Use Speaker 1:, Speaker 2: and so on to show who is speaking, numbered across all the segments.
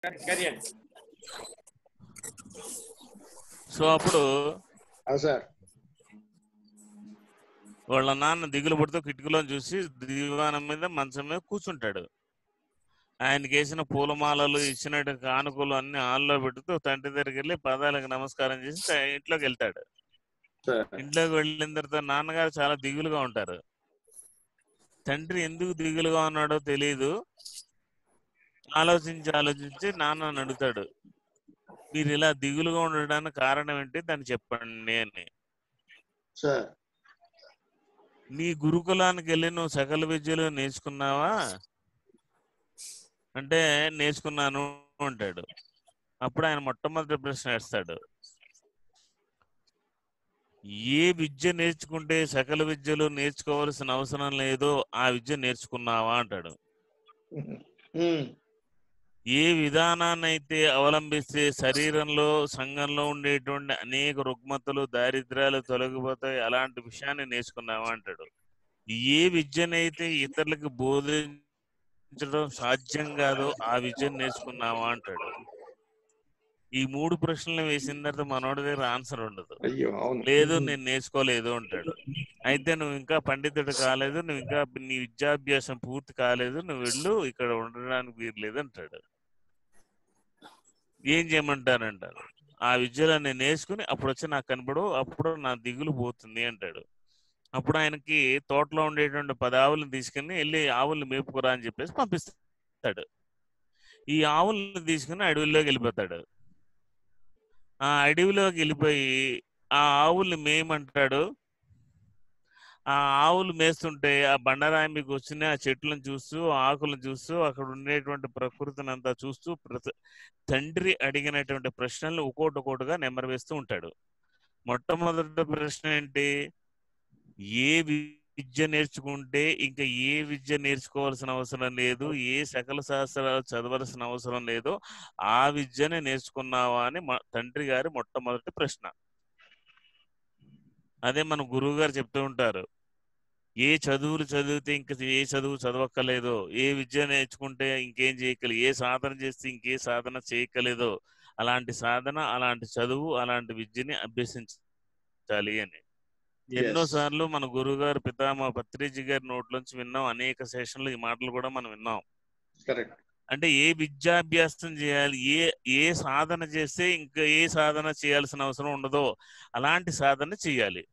Speaker 1: So అప్పుడు
Speaker 2: అవును sir
Speaker 1: వాళ్ళ నాన్న దిగులు పడుతూ కిటికీలో చూసి దివానం మీద మంచం మీద కూర్చుంటాడు ఆయనకి వేసిన పూలమాలలు ఇచ్చినట్టు కానుకలు అన్ని ఆల్లో పెడుతూ తండ్రి దగ్గరికి వెళ్ళి పాదాలకు నమస్కారం చేసి త- ఇంట్లోకి వెళ్తాడు
Speaker 2: సార్
Speaker 1: ఇంట్లోకి వెళ్ళిన తర్వాత నాన్నగారు చాలా దిగులుగా ఉంటారు తండ్రి ఎందుకు దిగులుగా ఉన్నాడో తెలియదు ఆలోచించి ఆలోచించి నాన్నని అడుగుతాడు మీరు ఇలా దిగులుగా ఉండడానికి కారణం ఏంటి దాన్ని చెప్పండి అని
Speaker 2: సార్
Speaker 1: నీ గురుకులానికి వెళ్ళి నువ్వు సకల విద్యలు నేర్చుకున్నావా అంటే నేర్చుకున్నాను అంటాడు అప్పుడు ఆయన మొట్టమొదటి ప్రశ్న వేస్తాడు ఏ విద్య నేర్చుకుంటే సకల విద్యలు నేర్చుకోవాల్సిన అవసరం లేదో ఆ విద్య నేర్చుకున్నావా అంటాడు
Speaker 2: ఉమ్.
Speaker 1: ఏ విధానాన్ని అయితే అవలంబిస్తే శరీరంలో సంఘంలో ఉండేటువంటి అనేక రుగ్మతలు దారిద్ర్యాలు తొలగిపోతాయి అలాంటి విషయాన్ని నేర్చుకున్నావా అంటాడు ఏ విద్యనైతే ఇతరులకు బోధించడం సాధ్యం కాదో ఆ విద్యను నేర్చుకున్నావా అంటాడు ఈ మూడు ప్రశ్నలు వేసిన తర్వాత మనోడి దగ్గర ఆన్సర్ ఉండదు
Speaker 2: అయ్యో అవును
Speaker 1: లేదు నేను నేర్చుకోలేదు అంటాడు అయితే నువ్వు ఇంకా పండితుడు కాలేదు నువ్వు ఇంకా నీ విద్యాభ్యాసం పూర్తి కాలేదు నువ్వు వెళ్ళు ఇక్కడ ఉండడానికి వీలు లేదు అంటాడు ఏం చేయమంటారంటారు ఆ విద్యలో నేను నేర్చుకుని అప్పుడు వచ్చి నాకు కనపడు అప్పుడు నా దిగులు పోతుంది అంటాడు అప్పుడు ఆయనకి తోటలో ఉండేటువంటి పది ఆవులను తీసుకుని వెళ్ళి ఆవుల్ని మేపుకురా అని చెప్పేసి పంపిస్తాడు ఈ ఆవుల్ని తీసుకుని అడవిలోకి వెళ్ళిపోతాడు ఆ అడవిలోకి వెళ్ళిపోయి ఆ ఆవుల్ని మేయమంటాడు ఆ ఆవులు మేస్తుంటే ఆ బండరాయి మీకు వచ్చిన ఆ చెట్లను చూస్తూ ఆ ఆకులను చూస్తూ అక్కడ ఉండేటువంటి ప్రకృతిని అంతా చూస్తూ ప్రతి- తండ్రి అడిగినటువంటి ప్రశ్నలు ఒక్కోటి ఒక్కోటిగా నెమరవేస్తూ ఉంటాడు మొట్టమొదటి ప్రశ్న ఏంటి ఏ విద్య నేర్చుకుంటే ఇంకా ఏ విద్య నేర్చుకోవాల్సిన అవసరం లేదు ఏ సకల శాస్త్రాలు చదవాల్సిన అవసరం లేదో ఆ విద్యనే నేర్చుకున్నావా అని మ- తండ్రి గారి మొట్టమొదటి ప్రశ్న అదే మన గురువు గారు చెప్తూ ఉంటారు ఏ చదువులు చదివితే ఇంకా ఏ చదువు చదవక్కలేదో ఏ విద్య నేర్చుకుంటే ఇంకేం చేయగలదు ఏ సాధన చేస్తే ఇంకే సాధన చేయక్కలేదో అలాంటి సాధన అలాంటి చదువు అలాంటి విద్యని అభ్యసించాలి అని ఎన్నో
Speaker 2: Yes.
Speaker 1: సార్లు మన గురువు గారు పితామహ పత్రిజీ గారి నోట్లోంచి విన్నాం అనేక సెషన్లు ఈ మాటలు కూడా మనం విన్నాం
Speaker 2: కరెక్ట్
Speaker 1: అంటే ఏ విద్యాభ్యాసం చేయాలి ఏ ఏ సాధన చేస్తే ఇంకా ఏ సాధన చేయాల్సిన అవసరం ఉండదో అలాంటి సాధన చేయాలి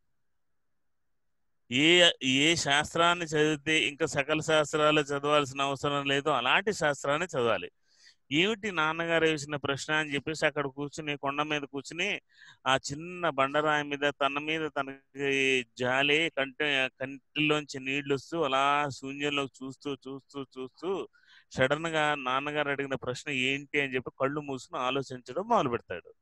Speaker 1: ఏ ఏ శాస్త్రాన్ని చదివితే ఇంకా సకల శాస్త్రాలు చదవాల్సిన అవసరం లేదో అలాంటి శాస్త్రాన్ని చదవాలి ఏమిటి నాన్నగారు వేసిన ప్రశ్న అని చెప్పేసి అక్కడ కూర్చుని కొండ మీద కూర్చుని ఆ చిన్న బండరాయి మీద తన మీద తనకి జాలి కంటి కంటిలోంచి నీళ్లు వస్తూ అలా శూన్యంలోకి చూస్తూ చూస్తూ చూస్తూ సడన్ గా నాన్నగారు అడిగిన ప్రశ్న ఏంటి అని చెప్పి కళ్ళు మూసుకుని ఆలోచించడం మొదలు పెడతాడు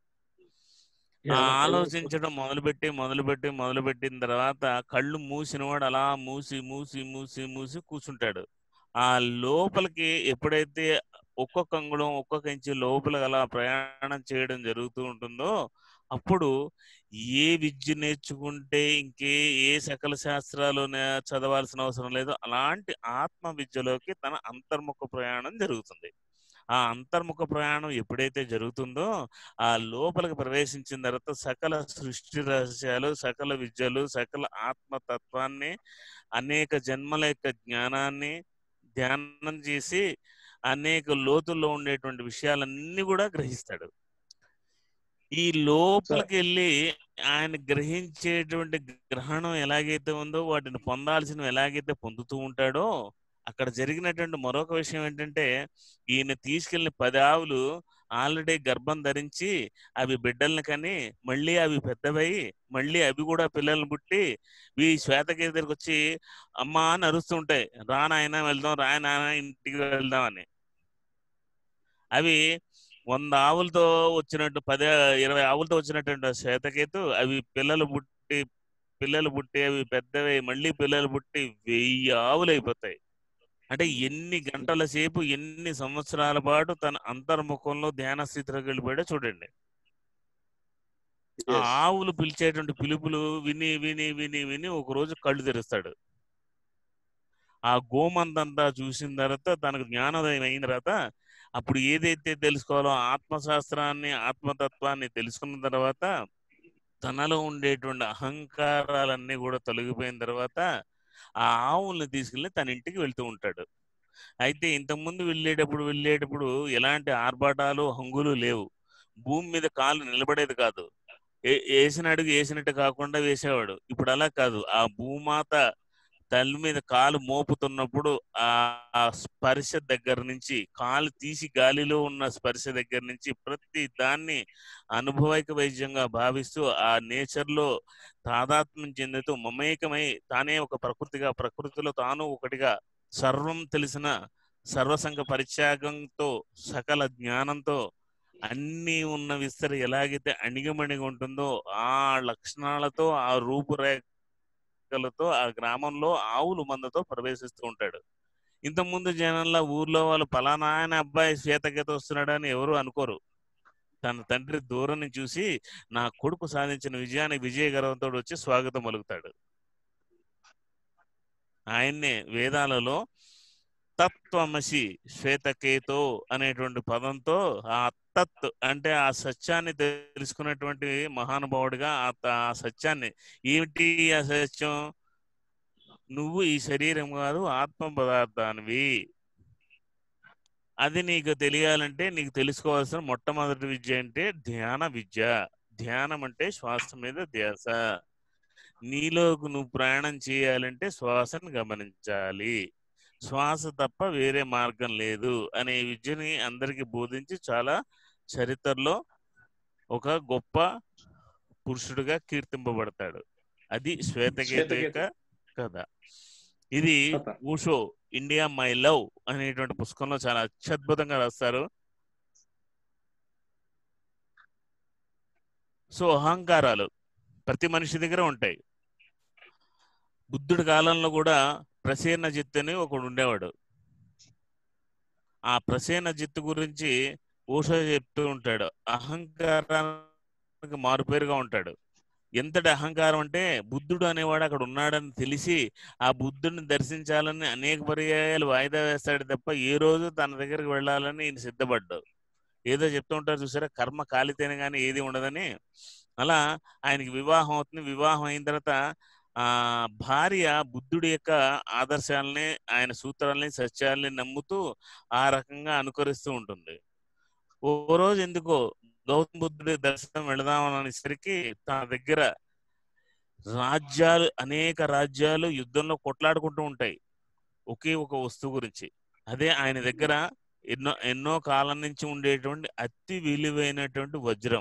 Speaker 1: ఆ ఆలోచించడం మొదలుపెట్టి మొదలుపెట్టి మొదలుపెట్టిన తర్వాత కళ్ళు మూసినవాడు అలా మూసి మూసి మూసి మూసి కూర్చుంటాడు ఆ లోపలికి ఎప్పుడైతే ఒక్కొక్క అంగుళం ఒక్కొక్క ఇంచు లోపల అలా ప్రయాణం చేయడం జరుగుతూ ఉంటుందో అప్పుడు ఏ విద్య నేర్చుకుంటే ఇంకే ఏ సకల శాస్త్రాలు నే- చదవాల్సిన అవసరం లేదు అలాంటి ఆత్మ విద్యలోకి తన అంతర్ముఖ ప్రయాణం జరుగుతుంది ఆ అంతర్ముఖ ప్రయాణం ఎప్పుడైతే జరుగుతుందో ఆ లోపలికి ప్రవేశించిన తర్వాత సకల సృష్టి రహస్యాలు సకల విద్యలు సకల ఆత్మతత్వాన్ని అనేక జన్మల యొక్క జ్ఞానాన్ని ధ్యానం చేసి అనేక లోతుల్లో ఉండేటువంటి విషయాలన్నీ కూడా గ్రహిస్తాడు ఈ లోపలికి వెళ్ళి ఆయన గ్రహించేటువంటి గ్రహణం ఎలాగైతే ఉందో వాటిని పొందాల్సినవి ఎలాగైతే పొందుతూ ఉంటాడో అక్కడ జరిగినటువంటి మరొక విషయం ఏంటంటే ఈయన తీసుకెళ్లిన పది ఆవులు ఆల్రెడీ గర్భం ధరించి అవి బిడ్డల్ని కని మళ్ళీ అవి పెద్దవై మళ్ళీ అవి కూడా పిల్లల్ని పుట్టి ఈ శ్వేతగిరి దగ్గరికి వచ్చి అమ్మా అని అరుస్తుంటాయి రా నాయన వెళ్దాం రా నాయన ఇంటికి వెళ్దాం అని అవి వంద ఆవులతో వచ్చినట్టు పది ఇరవై ఆవులతో వచ్చినటువంటి శ్వేతకేతు అవి పిల్లలు పుట్టి పిల్లలు పుట్టి అవి పెద్దవి మళ్ళీ పిల్లలు పుట్టి వెయ్యి ఆవులు అయిపోతాయి అంటే ఎన్ని గంటల సేపు ఎన్ని సంవత్సరాల పాటు తన అంతర్ముఖంలో ధ్యాన స్థితిలోకి వెళ్ళిపోయాడో చూడండి ఆ ఆవులు పిలిచేటువంటి పిలుపులు విని విని విని విని ఒక రోజు కళ్ళు తెరుస్తాడు ఆ గోమంతంతా చూసిన తర్వాత తనకు జ్ఞానోదయం అయిన తర్వాత అప్పుడు ఏదైతే తెలుసుకోవాలో ఆత్మశాస్త్రాన్ని ఆత్మతత్వాన్ని తెలుసుకున్న తర్వాత తనలో ఉండేటువంటి అహంకారాలన్నీ కూడా తొలగిపోయిన తర్వాత ఆ ఆవుల్ని తీసుకెళ్ళి తన ఇంటికి వెళ్తూ ఉంటాడు అయితే ఇంతకుముందు వెళ్ళేటప్పుడు వెళ్ళేటప్పుడు ఎలాంటి ఆర్భాటాలు హంగులు లేవు భూమి మీద కాలు నిలబడేది కాదు ఏ- వేసిన అడుగు వేసినట్టు కాకుండా వేసేవాడు ఇప్పుడు అలా కాదు ఆ భూమాత తల్లి మీద కాలు మోపుతున్నప్పుడు ఆ ఆ స్పర్శ దగ్గర నుంచి కాలు తీసి గాలిలో ఉన్న స్పర్శ దగ్గర నుంచి ప్రతి దాన్ని అనుభవైక వైద్యంగా భావిస్తూ ఆ నేచర్ లో తాదాత్మ్యం చెందుతూ మమేకమై తానే ఒక ప్రకృతిగా ప్రకృతిలో తాను ఒకటిగా సర్వం తెలిసిన సర్వసంగ పరిత్యాగంతో సకల జ్ఞానంతో అన్నీ ఉన్న విస్తరి ఎలాగైతే అణిగమణిగి ఉంటుందో ఆ లక్షణాలతో ఆ రూపురేఖలతో ఆ గ్రామంలో ఆవులు మందతో ప్రవేశిస్తూ ఉంటాడు ఇంతకుముందు జనంలో ఊర్లో వాళ్ళు పలానా ఆయన అబ్బాయి శ్వేతగీత వస్తున్నాడని ఎవరు అనుకోరు తన తండ్రి దూరం నుంచి చూసి నా కొడుకు సాధించిన విజయానికి విజయ గర్వంతో వచ్చి స్వాగతం పలుకుతాడు ఆయన్నే వేదాలలో తత్వమసి శ్వేతకేతో అనేటువంటి పదంతో ఆ తత్ అంటే ఆ సత్యాన్ని తెలుసుకున్నటువంటి మహానుభావుడిగా ఆ త- ఆ సత్యాన్ని ఏమిటి ఆ సత్యం నువ్వు ఈ శరీరం కాదు ఆత్మ పదార్థానివి అది నీకు తెలియాలంటే నీకు తెలుసుకోవాల్సిన మొట్టమొదటి విద్య అంటే ధ్యాన విద్య ధ్యానం అంటే శ్వాస మీద ధ్యాస నీలోకి నువ్వు ప్రయాణం చేయాలంటే శ్వాసను గమనించాలి శ్వాస తప్ప వేరే మార్గం లేదు అనే విద్యని అందరికి బోధించి చాలా చరిత్రలో ఒక గొప్ప పురుషుడిగా కీర్తింపబడతాడు అది శ్వేతగీత
Speaker 2: శ్వేతకేతు.
Speaker 1: యొక్క కథ ఇది
Speaker 2: కథ.
Speaker 1: ఊషో ఇండియా మై లవ్ అనేటువంటి పుస్తకంలో చాలా అత్యద్భుతంగా రాస్తారు సో అహంకారాలు ప్రతి మనిషి దగ్గర ఉంటాయి బుద్ధుడి కాలంలో కూడా ప్రసేన జిత్ అని ఒకడు ఉండేవాడు ఆ ప్రసేన జిత్తు గురించి ఓషో చెప్తూ ఉంటాడు అహంకారానికి మారుపేరుగా ఉంటాడు ఎంతటి అహంకారం అంటే బుద్ధుడు అనేవాడు అక్కడ ఉన్నాడని తెలిసి ఆ బుద్ధుడిని దర్శించాలని అనేక పర్యాయాలు వాయిదా వేస్తాడు తప్ప ఏ రోజు తన దగ్గరికి వెళ్ళాలని ఈయన సిద్ధపడ్డాడు ఏదో చెప్తూ ఉంటారు చూసారా కర్మ కాలితేనే కానీ ఏది ఉండదని అలా ఆయనకి వివాహం అవుతుంది వివాహం అయిన తర్వాత ఆ భార్య బుద్ధుడి యొక్క ఆదర్శాలని ఆయన సూత్రాలని సత్యాలని నమ్ముతూ ఆ రకంగా అనుకరిస్తూ ఉంటుంది ఓ రోజు ఎందుకో గౌతమ బుద్ధుడి దర్శనం వెళదామనేసరికి తన దగ్గర రాజ్యాలు అనేక రాజ్యాలు యుద్ధంలో కొట్లాడుకుంటూ ఉంటాయి ఒకే ఒక వస్తువు గురించి అదే ఆయన దగ్గర ఎన్నో ఎన్నో కాలం నుంచి ఉండేటువంటి అతి విలువైనటువంటి వజ్రం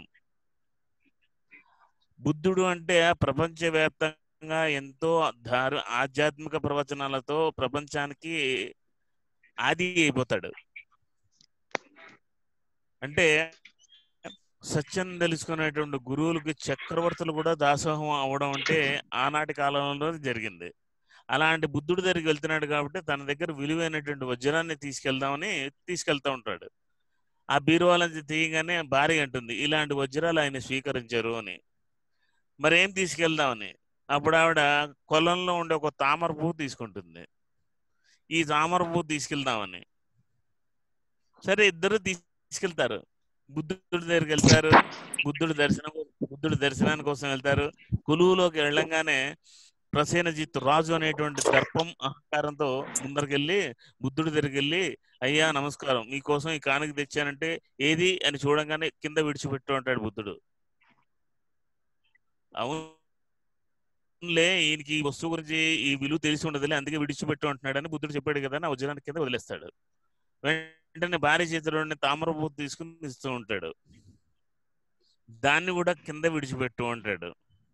Speaker 1: బుద్ధుడు అంటే ప్రపంచవ్యాప్తంగా ఎంతో ధారు ఆధ్యాత్మిక ప్రవచనాలతో ప్రపంచానికి ఆది అయిపోతాడు అంటే సత్యం తెలుసుకునేటువంటి గురువులకి చక్రవర్తులు కూడా దాసోహం అవడం అంటే ఆనాటి కాలంలో జరిగింది అలాంటి బుద్ధుడి దగ్గరికి వెళ్తున్నాడు కాబట్టి తన దగ్గర విలువైనటువంటి వజ్రాన్ని తీసుకెళ్దామని తీసుకెళ్తా ఉంటాడు ఆ బీరువాలని తీయగానే భార్య అంటుంది ఇలాంటి వజ్రాలు ఆయన స్వీకరించారు అని మరేం తీసుకెళ్దామని అప్పుడు ఆవిడ కొలంలో ఉండే ఒక తామర పువ్వు తీసుకుంటుంది ఈ తామర పువ్వు తీసుకెళ్దామని సరే ఇద్దరు తీసుకెళ్తారు బుద్ధుడి దగ్గరికి వెళ్తారు బుద్ధుడి దర్శనం బుద్ధుడి దర్శనాని కోసం వెళ్తారు కొలువులోకి వెళ్ళంగానే ప్రసేనజిత్ రాజు అనేటువంటి దర్పం అహంకారంతో ముందరికెళ్ళి బుద్ధుడి దగ్గరికి వెళ్ళి అయ్యా నమస్కారం మీకోసం ఈ కానుక తెచ్చానంటే ఏది అని చూడంగానే కింద విడిచిపెట్టు అంటాడు బుద్ధుడు అవునులే ఈయనకి ఈ వస్తువు గురించి ఈ విలువ తెలిసి ఉండదులే అందుకే విడిచిపెట్టు అంటున్నాడని బుద్ధుడు చెప్పాడు కదా నా వజ్రానికి కింద వదిలేస్తాడు వెంటనే భార్య చేతిలోని తామర పువ్వు తీసుకుని ఇస్తూ ఉంటాడు దాన్ని కూడా కింద విడిచిపెట్టు అంటాడు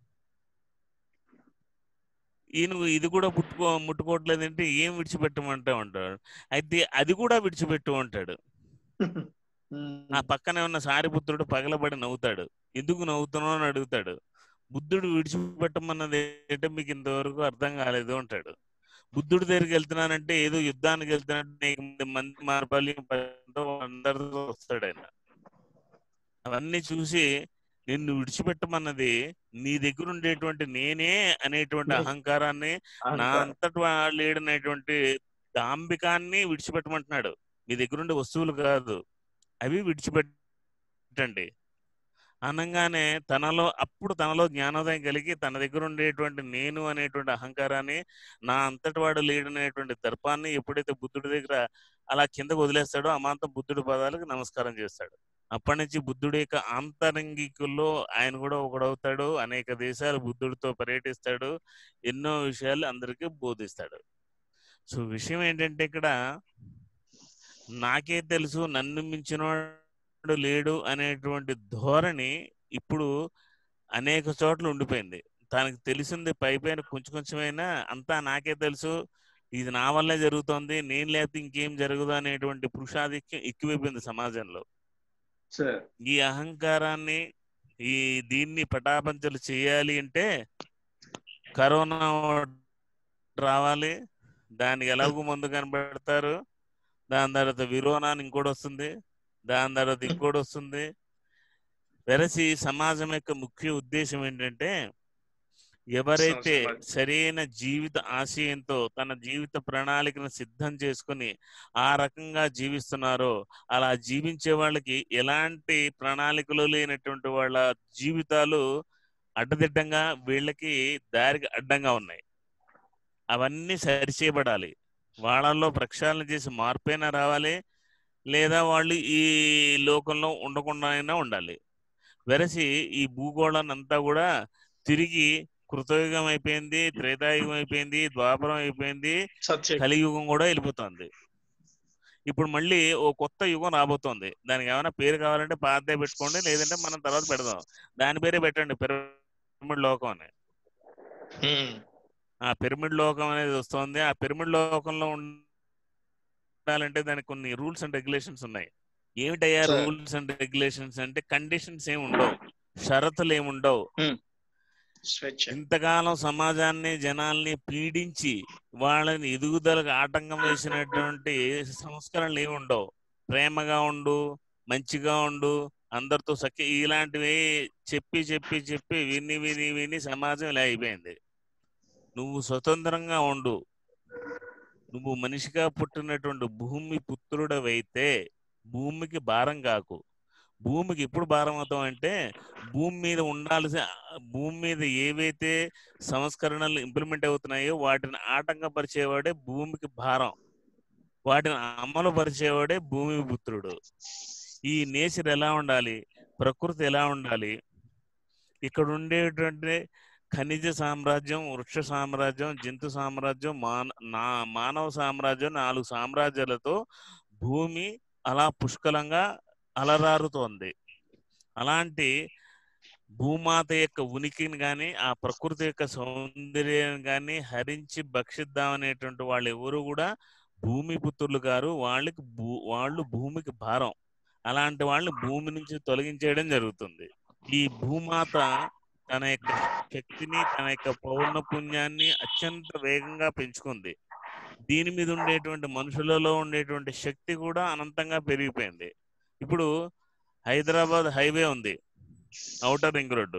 Speaker 1: ఈయన ఇది కూడా ముట్టుకో ముట్టుకోవట్లేదంటే ఏం విడిచిపెట్టమంటా ఉంటాడు అయితే అది కూడా విడిచిపెట్టు అంటాడు ఆ పక్కనే ఉన్న సారిపుత్రుడు పగలబడి నవ్వుతాడు ఎందుకు నవ్వుతున్నావు అని అడుగుతాడు బుద్ధుడు విడిచిపెట్టమన్నది ఏంటంటే మీకు ఇంతవరకు అర్థం కాలేదు అంటాడు బుద్ధుడి దగ్గరికి వెళ్తున్నానంటే ఏదో యుద్ధానికి వెళ్తున్నట్టు నీకు మంది మార్పాలి అందరితో వస్తాడు ఆయన అవన్నీ చూసి నిన్ను విడిచిపెట్టమన్నది నీ దగ్గర ఉండేటువంటి నేనే అనేటువంటి అహంకారాన్ని నా అంతటి లేడనేటువంటి దాంబికాన్ని విడిచిపెట్టమంటున్నాడు మీ దగ్గర ఉండే వస్తువులు కాదు అవి విడిచిపెట్టండి అనగానే తనలో అప్పుడు తనలో జ్ఞానోదయం కలిగి తన దగ్గర ఉండేటువంటి నేను అనేటువంటి అహంకారాన్ని నా అంతటి వాడు లేడనేటువంటి దర్పాన్ని ఎప్పుడైతే బుద్ధుడి దగ్గర అలా కిందకు వదిలేస్తాడో అమాంతం బుద్ధుడి పదాలకు నమస్కారం చేస్తాడు అప్పటి నుంచి బుద్ధుడి యొక్క ఆంతరంగికుల్లో ఆయన కూడా ఒకడవుతాడు అనేక దేశాలు బుద్ధుడితో పర్యటిస్తాడు ఎన్నో విషయాలు అందరికీ బోధిస్తాడు సో విషయం ఏంటంటే ఇక్కడ నాకే తెలుసు నన్ను మించినవాడు లేడు అనేటువంటి ధోరణి ఇప్పుడు అనేక చోట్ల ఉండిపోయింది తనకు తెలిసింది పై పైన కొంచెం కొంచెమైనా అంతా నాకే తెలుసు ఇది నా వల్లే జరుగుతోంది నేను లేకపోతే ఇంకేం జరగదు అనేటువంటి పురుషాధిక్యం ఎక్కువైపోయింది సమాజంలో
Speaker 2: సార్
Speaker 1: ఈ అహంకారాన్ని ఈ దీన్ని పటాపంచలు చేయాలి అంటే కరోనా రావాలి దానికి ఎలాగో ముందు కనబెడతారు దాని తర్వాత విరోనా అని ఇంకోటి వస్తుంది దాని తర్వాత ఇంకోటి వస్తుంది వెరసి సమాజం యొక్క ముఖ్య ఉద్దేశం ఏంటంటే ఎవరైతే
Speaker 2: సమాజం.
Speaker 1: సరైన జీవిత ఆశయంతో తన జీవిత ప్రణాళికను సిద్ధం చేసుకుని ఆ రకంగా జీవిస్తున్నారో అలా జీవించే వాళ్ళకి ఎలాంటి ప్రణాళికలు లేనటువంటి వాళ్ళ జీవితాలు అడ్డదిడ్డంగా వీళ్ళకి దారికి అడ్డంగా ఉన్నాయి అవన్నీ సరిచేయబడాలి వాళ్ళల్లో ప్రక్షాళన చేసి మార్పైనా రావాలి లేదా వాళ్ళు ఈ లోకంలో ఉండకుండా అయినా ఉండాలి వెరసి ఈ భూగోళాన్ని అంతా కూడా తిరిగి కృతయుగం అయిపోయింది త్రేతాయుగం అయిపోయింది ద్వాపరం అయిపోయింది
Speaker 2: సత్యం
Speaker 1: కలియుగం కూడా వెళ్ళిపోతుంది ఇప్పుడు మళ్ళీ ఓ కొత్త యుగం రాబోతోంది దానికి ఏమైనా పేరు కావాలంటే పాతదే పెట్టుకోండి లేదంటే మనం తర్వాత పెడదాం దాని పేరే పెట్టండి పిరమిడ్ లోకం అని
Speaker 2: ఉమ్.
Speaker 1: ఆ పిరమిడ్ లోకం అనేది వస్తుంది ఆ పిరమిడ్ లోకంలో ఉండాలంటే దానికి కొన్ని రూల్స్ అండ్ రెగ్యులేషన్స్ ఉన్నాయి ఏమిటయ్యా
Speaker 2: Sir.
Speaker 1: రూల్స్ అండ్ రెగ్యులేషన్స్ అంటే కండిషన్స్ ఏమి ఉండవు షరతులు ఏమి ఉండవు
Speaker 2: స్వేచ్ఛ
Speaker 1: ఇంతకాలం సమాజాన్ని జనాల్ని పీడించి వాళ్ళని ఎదుగుదలకు ఆటంకం వేసినటువంటి సంస్కరణలు ఏమి ఉండవు ప్రేమగా ఉండు మంచిగా ఉండు అందరితో సఖ్య ఇలాంటివి చెప్పి చెప్పి చెప్పి విని విని విని సమాజం ఇలా అయిపోయింది నువ్వు స్వతంత్రంగా ఉండు నువ్వు మనిషిగా పుట్టినటువంటి భూమి పుత్రుడవైతే భూమికి భారం కాకు భూమికి ఎప్పుడు భారం అవుతావు అంటే భూమి మీద ఉండాల్సిన భూమి మీద ఏవైతే సంస్కరణలు ఇంప్లిమెంట్ అవుతున్నాయో వాటిని ఆటంకపరిచేవాడే భూమికి భారం వాటిని అమలు పరిచేవాడే భూమి పుత్రుడు ఈ నేచర్ ఎలా ఉండాలి ప్రకృతి ఎలా ఉండాలి ఇక్కడ ఉండేటువంటి ఖనిజ సామ్రాజ్యం వృక్ష సామ్రాజ్యం జంతు సామ్రాజ్యం మాన నా మానవ సామ్రాజ్యం నాలుగు సామ్రాజ్యాలతో భూమి అలా పుష్కలంగా అలరారుతోంది అలాంటి భూమాత యొక్క ఉనికిని కానీ ఆ ప్రకృతి యొక్క సౌందర్యాన్ని కానీ హరించి భక్షిద్దామనేటువంటి వాళ్ళు ఎవరు కూడా భూమి పుత్రులు గారు వాళ్ళకి భూ వాళ్ళు భూమికి భారం అలాంటి వాళ్ళని భూమి నుంచి తొలగించేయడం జరుగుతుంది ఈ భూమాత తన యొక్క శక్తిని తన యొక్క పౌర్ణ పుణ్యాన్ని అత్యంత వేగంగా పెంచుకుంది దీని మీద ఉండేటువంటి మనుషులలో ఉండేటువంటి శక్తి కూడా అనంతంగా పెరిగిపోయింది ఇప్పుడు హైదరాబాద్ హైవే ఉంది outer ring road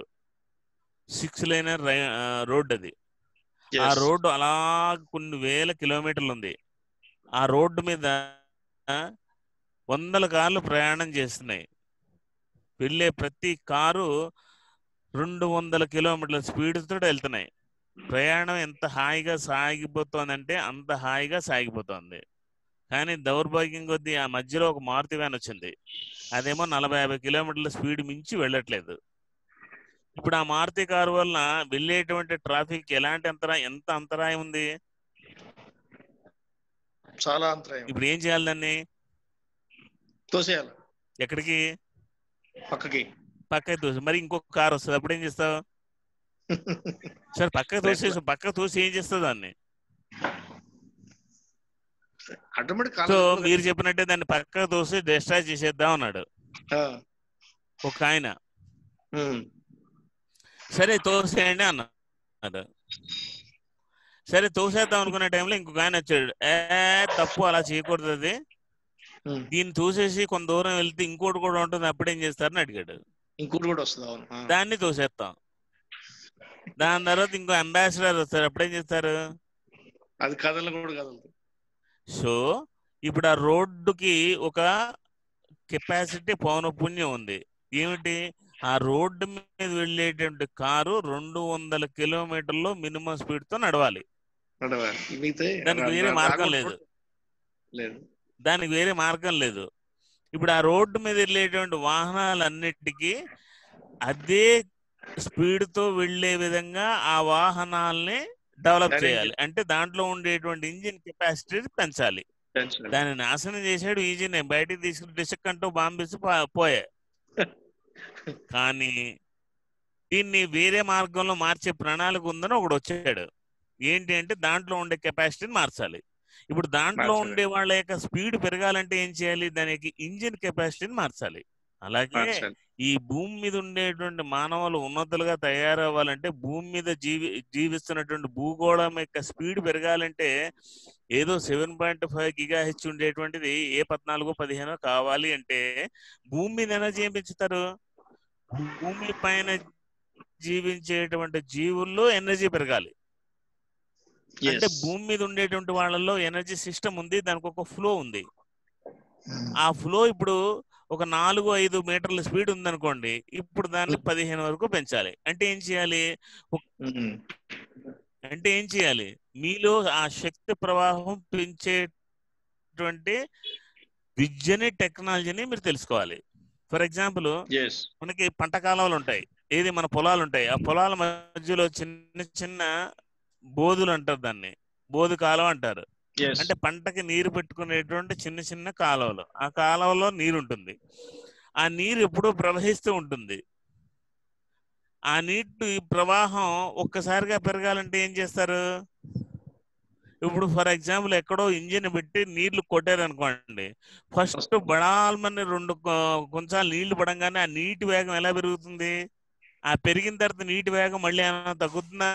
Speaker 1: six line road అది ఆ
Speaker 2: Yes.
Speaker 1: రోడ్డు అలా కొన్ని వేల కిలోమీటర్లు ఉంది ఆ రోడ్డు మీద ఆ, వందల కార్లు ప్రయాణం చేస్తున్నాయి వెళ్ళే ప్రతి కారు రెండు వందల కిలోమీటర్ల స్పీడ్తో వెళ్తున్నాయి ప్రయాణం ఎంత హాయిగా సాగిపోతోందంటే అంత హాయిగా సాగిపోతోంది కానీ దౌర్భాగ్యం కొద్దీ ఆ మధ్యలో ఒక మారుతి వ్యాన్ వచ్చింది అదేమో నలభై యాభై కిలోమీటర్ల స్పీడ్ మించి వెళ్ళట్లేదు ఇప్పుడు ఆ మారుతి కారు వలన వెళ్ళేటువంటి ట్రాఫిక్ ఎలాంటి అంతరా ఎంత అంతరాయం ఉంది
Speaker 2: చాలా అంతరాయం
Speaker 1: ఇప్పుడు ఏం చేయాలి దాన్ని
Speaker 2: తోసేయాలి
Speaker 1: ఎక్కడికి
Speaker 2: పక్కకి
Speaker 1: పక్కకి తోసి మరి ఇంకొక కారు వస్తుంది అప్పుడు ఏం చేస్తావు సరే పక్కకి తోసేసి పక్కకి తోసి ఏం చేస్తావు దాన్ని
Speaker 2: ఆటోమేటిక్
Speaker 1: సో మీరు చెప్పినట్టే దాన్ని పక్కకు తోసి డిస్ట్రాయ్ చేసేద్దాం అన్నాడు ఒక ఆయన సరే తోసేయండి అన్నాడు సరే తోసేద్దాం అనుకునే టైంలో ఇంకొక ఆయన వచ్చాడు ఏ తప్పు అలా చేయకూడదు అది దీన్ని తోసేసి కొంత దూరం వెళ్తే ఇంకోటి కూడా ఉంటుంది అప్పుడేం చేస్తారని అడిగాడు
Speaker 2: ఇంకోటి కూడా వస్తుంది అవును ఆ.
Speaker 1: దాన్ని తోసేస్తాం దాని తర్వాత ఇంకో అంబాసిడర్ వస్తారు అప్పుడేం చేస్తారు
Speaker 2: అది కథలు కూడా కదలదు
Speaker 1: సో ఇప్పుడు ఆ రోడ్డుకి ఒక కెపాసిటీ పౌనపుణ్యం ఉంది ఏమిటి ఆ రోడ్డు మీద వెళ్ళేటువంటి కారు రెండు వందల కిలోమీటర్లు మినిమం స్పీడ్ తో నడవాలి
Speaker 2: నడవాలి మిగతా
Speaker 1: దానికి వేరే మార్గం లేదు
Speaker 2: లేదు
Speaker 1: దానికి వేరే మార్గం లేదు ఇప్పుడు ఆ రోడ్డు మీద వెళ్ళేటువంటి వాహనాలన్నిటికీ అదే స్పీడ్ తో వెళ్ళే విధంగా ఆ వాహనాల్ని డెవలప్
Speaker 2: Arrange
Speaker 1: చేయాలి అంటే దాంట్లో ఉండేటువంటి ఇంజిన్ కెపాసిటీ పెంచాలి
Speaker 2: పెంచాలి.
Speaker 1: దాన్ని నాశనం చేశాడు ఇంజిన్ బయటికి తీసుకుని డిసక్ అంటూ బాంబేసి పోయా కానీ దీన్ని వేరే మార్గంలో మార్చే ప్రణాళిక ఉందని ఒకడు వచ్చాడు ఏంటి అంటే దాంట్లో ఉండే కెపాసిటీని మార్చాలి ఇప్పుడు దాంట్లో
Speaker 2: మార్చాలి.
Speaker 1: ఉండే వాళ్ళ యొక్క స్పీడ్ పెరగాలంటే ఏం చేయాలి దానికి ఇంజిన్ కెపాసిటీని మార్చాలి అలాగే
Speaker 2: మార్చాలి.
Speaker 1: ఈ భూమి మీద ఉండేటువంటి మానవులు ఉన్నతులుగా తయారవ్వాలంటే భూమి మీద జీవి జీవిస్తున్నటువంటి భూగోళం యొక్క స్పీడ్ పెరగాలంటే ఏదో seven point five giga H ఉండేటువంటిది ఏ పద్నాలుగు పదిహేను కావాలి అంటే భూమి మీద ఎనర్జీ ఏం పెంచుతారు భూమి పైన జీవించేటువంటి జీవుల్లో ఎనర్జీ పెరగాలి అంటే
Speaker 2: Yes.
Speaker 1: భూమి మీద ఉండేటువంటి వాళ్ళలో ఎనర్జీ సిస్టమ్ ఉంది దానికి ఒక ఫ్లో ఉంది ఆ ఫ్లో ఇప్పుడు ఒక నాలుగు ఐదు మీటర్ల స్పీడ్ ఉందనుకోండి ఇప్పుడు దాన్ని పదిహేను వరకు పెంచాలి అంటే ఏం చేయాలి
Speaker 2: ఉమ్.
Speaker 1: అంటే ఏం చేయాలి మీలో ఆ శక్తి ప్రవాహం పెంచేటువంటి విద్యని టెక్నాలజీని మీరు తెలుసుకోవాలి ఫర్ ఎగ్జాంపుల్
Speaker 2: Yes.
Speaker 1: మనకి పంట కాలువలు ఉంటాయి ఏది మన పొలాలు ఉంటాయి ఆ పొలాల మధ్యలో చిన్న చిన్న బోధులు అంటారు దాన్ని బోధు కాలువ అంటారు
Speaker 2: Yes.
Speaker 1: అంటే పంటకి నీరు పెట్టుకునేటువంటి చిన్న చిన్న కాలువలు ఆ కాలువలో నీరు ఉంటుంది ఆ నీరు ఎప్పుడూ ప్రవహిస్తూ ఉంటుంది ఆ నీటి ప్రవాహం ఒక్కసారిగా పెరగాలంటే ఏం చేస్తారు ఇప్పుడు ఫర్ ఎగ్జాంపుల్ ఎక్కడో ఇంజిన్ పెట్టి నీళ్లు కొట్టారు అనుకోండి ఫస్ట్ బడాల్మని రెండు కొ- కొంచెం నీళ్లు పడంగానే ఆ నీటి వేగం ఎలా పెరుగుతుంది ఆ పెరిగిన తర్వాత నీటి వేగం మళ్ళీ ఏమైనా తగ్గుతుందా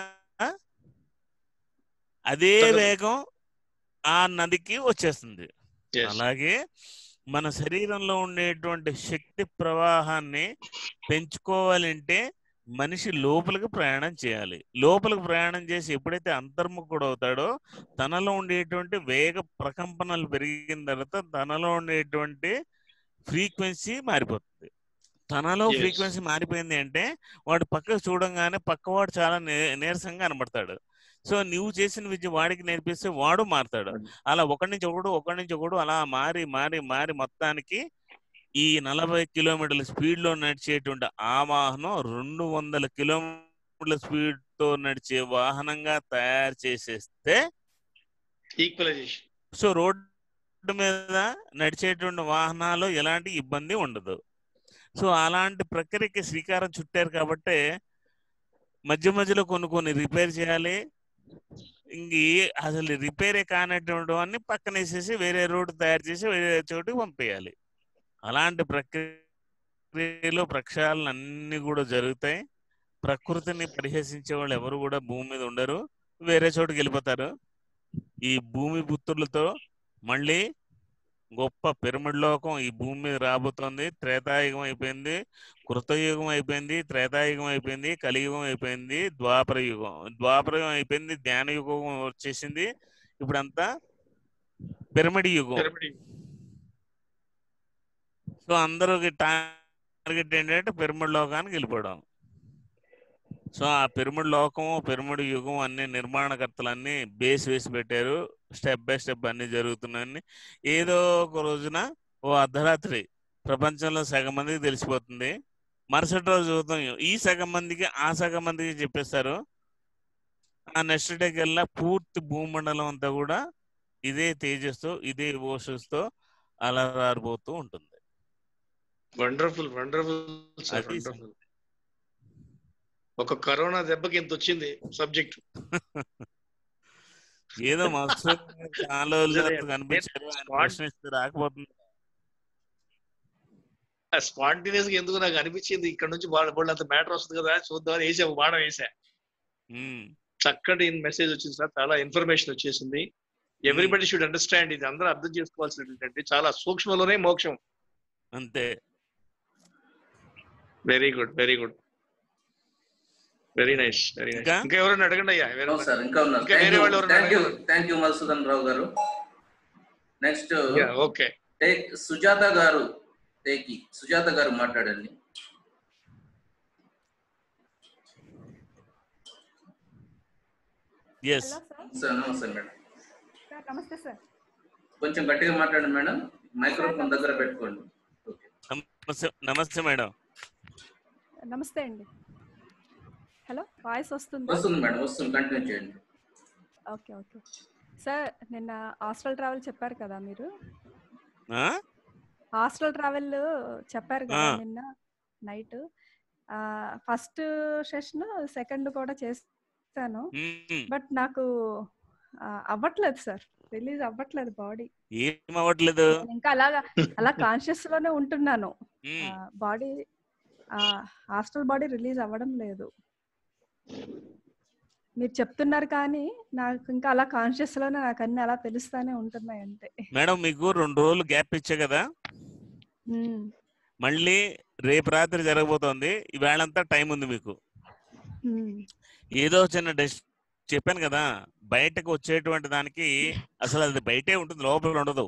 Speaker 1: అదే
Speaker 2: తగ్గదు.
Speaker 1: వేగం ఆ నదికి వచ్చేస్తుంది
Speaker 2: Yes.
Speaker 1: అలాగే మన శరీరంలో ఉండేటువంటి శక్తి ప్రవాహాన్ని పెంచుకోవాలంటే మనిషి లోపలికి ప్రయాణం చేయాలి లోపలికి ప్రయాణం చేసి ఎప్పుడైతే అంతర్ముఖుడు అవుతాడో తనలో ఉండేటువంటి వేగ ప్రకంపనలు పెరిగిన తర్వాత తనలో ఉండేటువంటి ఫ్రీక్వెన్సీ మారిపోతుంది తనలో
Speaker 2: Yes.
Speaker 1: ఫ్రీక్వెన్సీ మారిపోయింది అంటే వాడు పక్కకు చూడంగానే పక్కవాడు చాలా నే- నీరసంగా కనబడతాడు సో నువ్వు చేసిన విద్య వాడికి నేర్పిస్తే వాడు మారుతాడు అలా ఒకటి నుంచి ఒకడు ఒకటి నుంచి ఒకడు అలా మారి మారి మారి మొత్తానికి ఈ నలభై కిలోమీటర్ల స్పీడ్ లో నడిచేటువంటి ఆ వాహనం రెండు వందల కిలోమీటర్ల స్పీడ్ తో నడిచే వాహనంగా తయారు చేసేస్తే
Speaker 2: ఈక్వలైజేషన్
Speaker 1: సో రోడ్డు మీద నడిచేటువంటి వాహనాలు ఎలాంటి ఇబ్బంది ఉండదు సో అలాంటి ప్రక్రియకి శ్రీకారం చుట్టారు కాబట్టి మధ్య మధ్యలో కొన్ని కొన్ని రిపేర్ చేయాలి ఇంక ఏ- అసలు రిపేరే కానటువంటి వాడిని పక్కన వేసేసి వేరే రోడ్డు తయారు చేసి వేరే చోటుకి పంపేయాలి అలాంటి ప్రక్రియలో ప్రక్షాళన అన్ని కూడా జరుగుతాయి ప్రకృతిని పరిహసించే వాళ్ళు ఎవరు కూడా భూమి మీద ఉండరు వేరే చోటుకి వెళ్ళిపోతారు ఈ భూమి పుత్రులతో మళ్ళీ గొప్ప పిరమిడ్ లోకం ఈ భూమి మీద రాబోతోంది త్రేతాయుగం అయిపోయింది కృతయుగం అయిపోయింది త్రేతాయుగం అయిపోయింది కలియుగం అయిపోయింది ద్వాపర యుగం ద్వాపర యుగం అయిపోయింది ధ్యాన యుగం వచ్చేసింది ఇప్పుడంతా పిరమిడ్ యుగం సో అందరికి టార్గెట్ ఏంటంటే పిరమిడ్ లోకానికి వెళ్ళిపోవడం సో ఆ పిరమిడ్ లోకము పిరమిడ్ యుగం అన్ని నిర్మాణకర్తలన్నీ బేస్ వేసి పెట్టారు స్టెప్ బై స్టెప్ అన్ని జరుగుతున్నాయని ఏదో ఒక రోజున ఓ అర్ధరాత్రి ప్రపంచంలో సగం మందికి తెలిసిపోతుంది మరుసటి రోజు చూద్దాం ఈ సగం మందికి ఆ సగం మందికి చెప్పేస్తారు ఆ నెక్స్ట్ డేకి వెళ్ళా పూర్తి భూమండలం అంతా కూడా ఇదే తేజస్తో ఇదే ఓషస్తో అలరారిపోతూ ఉంటుంది
Speaker 2: వండర్ఫుల్ వండర్ఫుల్ సార్
Speaker 1: అది
Speaker 2: వండర్ఫుల్ ఒక కరోనా దెబ్బకి ఇంత వచ్చింది సబ్జెక్ట్
Speaker 1: ఏదో మస్తు చాలా రోజుల
Speaker 2: నిజమే.
Speaker 1: తర్వాత కనిపించారు ఆయన
Speaker 2: Spot-
Speaker 1: ప్రశ్నిస్తే రాకపోతుంది
Speaker 2: స్పాంటినియస్ గా ఎందుకు నాకు అనిపించింది ఇక్కడ నుంచి వాళ్ళు అంత మ్యాటర్ వస్తుంది కదా చూద్దామని వేసా ఒక బాణం వేసా
Speaker 1: ఉమ్,
Speaker 2: చక్కటి మెసేజ్ వచ్చింది సార్ చాలా ఇన్ఫర్మేషన్ వచ్చేసింది ఎవ్రీబడి షుడ్ అండర్స్టాండ్ ఇది అందరూ అర్థం చేసుకోవాల్సింది ఏంటంటే చాలా సూక్ష్మలోనే మోక్షం
Speaker 1: అంతే
Speaker 2: very good very good very nice very nice
Speaker 1: ఇంకా?
Speaker 2: ఇంకా ఎవరైనా అడగండి అయ్యా
Speaker 3: అవును
Speaker 2: ఎవరైనా
Speaker 3: సార్ ఇంకా ఉన్నారు
Speaker 2: ఇంకా వేరే వాళ్ళు ఎవరైనా
Speaker 3: థ్యాంక్ యూ
Speaker 2: అడగండి.
Speaker 3: Thank you Madhusudan Rao garu next
Speaker 2: okay
Speaker 3: take Sujatha గారు టేకి సుజాత గారు మాట్లాడండి
Speaker 1: ఎస్
Speaker 4: హలో సార్
Speaker 3: సార్ నమస్తే మేడం
Speaker 4: సార్ నమస్తే సార్
Speaker 3: కొంచెం గట్టిగా మాట్లాడండి మేడం మైక్రోఫోన్ దగ్గర పెట్టుకోండి ఓకే
Speaker 1: నమస్తే నమస్తే మేడం
Speaker 4: నమస్తే అండి హలో వాయిస్ వస్తుందా
Speaker 3: వస్తుంది మేడం వస్తుంది కంటిన్యూ చేయండి
Speaker 4: ఓకే ఓకే సార్ నిన్న హాస్టల్ ట్రావెల్ చెప్పారు కదా మీరు
Speaker 1: ఆ?
Speaker 4: హాస్టల్ ట్రావెల్ చెప్పారు కదా
Speaker 1: ఆ.
Speaker 4: నిన్న నైట్ ఫస్ట్ సెషన్ సెకండ్ కూడా చేస్తాను
Speaker 1: మ్మ్.
Speaker 4: బట్ నాకు ఆ, అవ్వట్లేదు సార్ రిలీజ్ అవ్వట్లేదు బాడీ
Speaker 1: ఏం అవ్వట్లేదు
Speaker 4: ఇంకా అలాగా అలా కాన్షియస్ లోనే ఉంటున్నాను
Speaker 1: మ్మ్.
Speaker 4: బాడీ హాస్టల్ బాడీ రిలీజ్ అవ్వడం లేదు మీరు చెప్తున్నారు కానీ నాకు ఇంకా అలా కాన్షియస్ లోనే నాకు అన్ని అలా తెలుస్తానే ఉంటున్నాయి అంతే
Speaker 1: మేడం మీకు రెండు రోజులు గ్యాప్ ఇచ్చా కదా
Speaker 4: ఉమ్,
Speaker 1: మళ్ళీ రేపు రాత్రి జరగబోతోంది ఈవేళంతా టైం ఉంది మీకు
Speaker 4: ఉమ్,
Speaker 1: ఏదో చిన్న డెస్ట్ చెప్పాను కదా బయటకు వచ్చేటువంటి దానికి అసలు అది బయటే ఉంటుంది లోపల ఉండదు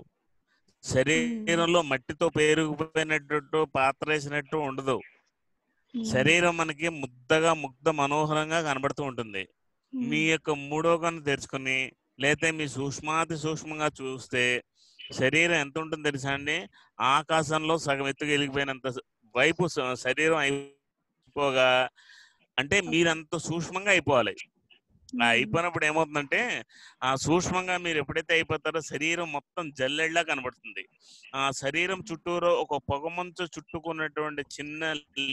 Speaker 1: శరీరంలో మట్టితో పేరుకుపోయినట్టు పాత్ర వేసినట్టు ఉండదు
Speaker 4: ఉమ్,
Speaker 1: శరీరం మనకి ముద్దగా ముగ్ధ మనోహరంగా కనబడుతూ ఉంటుంది
Speaker 4: ఉమ్,
Speaker 1: మీ యొక్క మూడో కన్ను తెరుచుకుని లేతే మీ సూక్ష్మాతి సూక్ష్మంగా చూస్తే శరీరం ఎంత ఉంటుందో తెలుసా అండి ఆకాశంలో సగం ఎత్తుకెళ్ళిపోయినంత స- వైపు స- శరీరం అయిపోగా అంటే మీరంత సూక్ష్మంగా అయిపోవాలి ఆ అయిపోయినప్పుడు ఏమవుతుందంటే ఆ సూక్ష్మంగా మీరు ఎప్పుడైతే అయిపోతారో శరీరం మొత్తం జల్లెళ్ళ కనబడుతుంది ఆ శరీరం చుట్టూరు ఒక పొగమంచు చుట్టుకున్నటువంటి చిన్న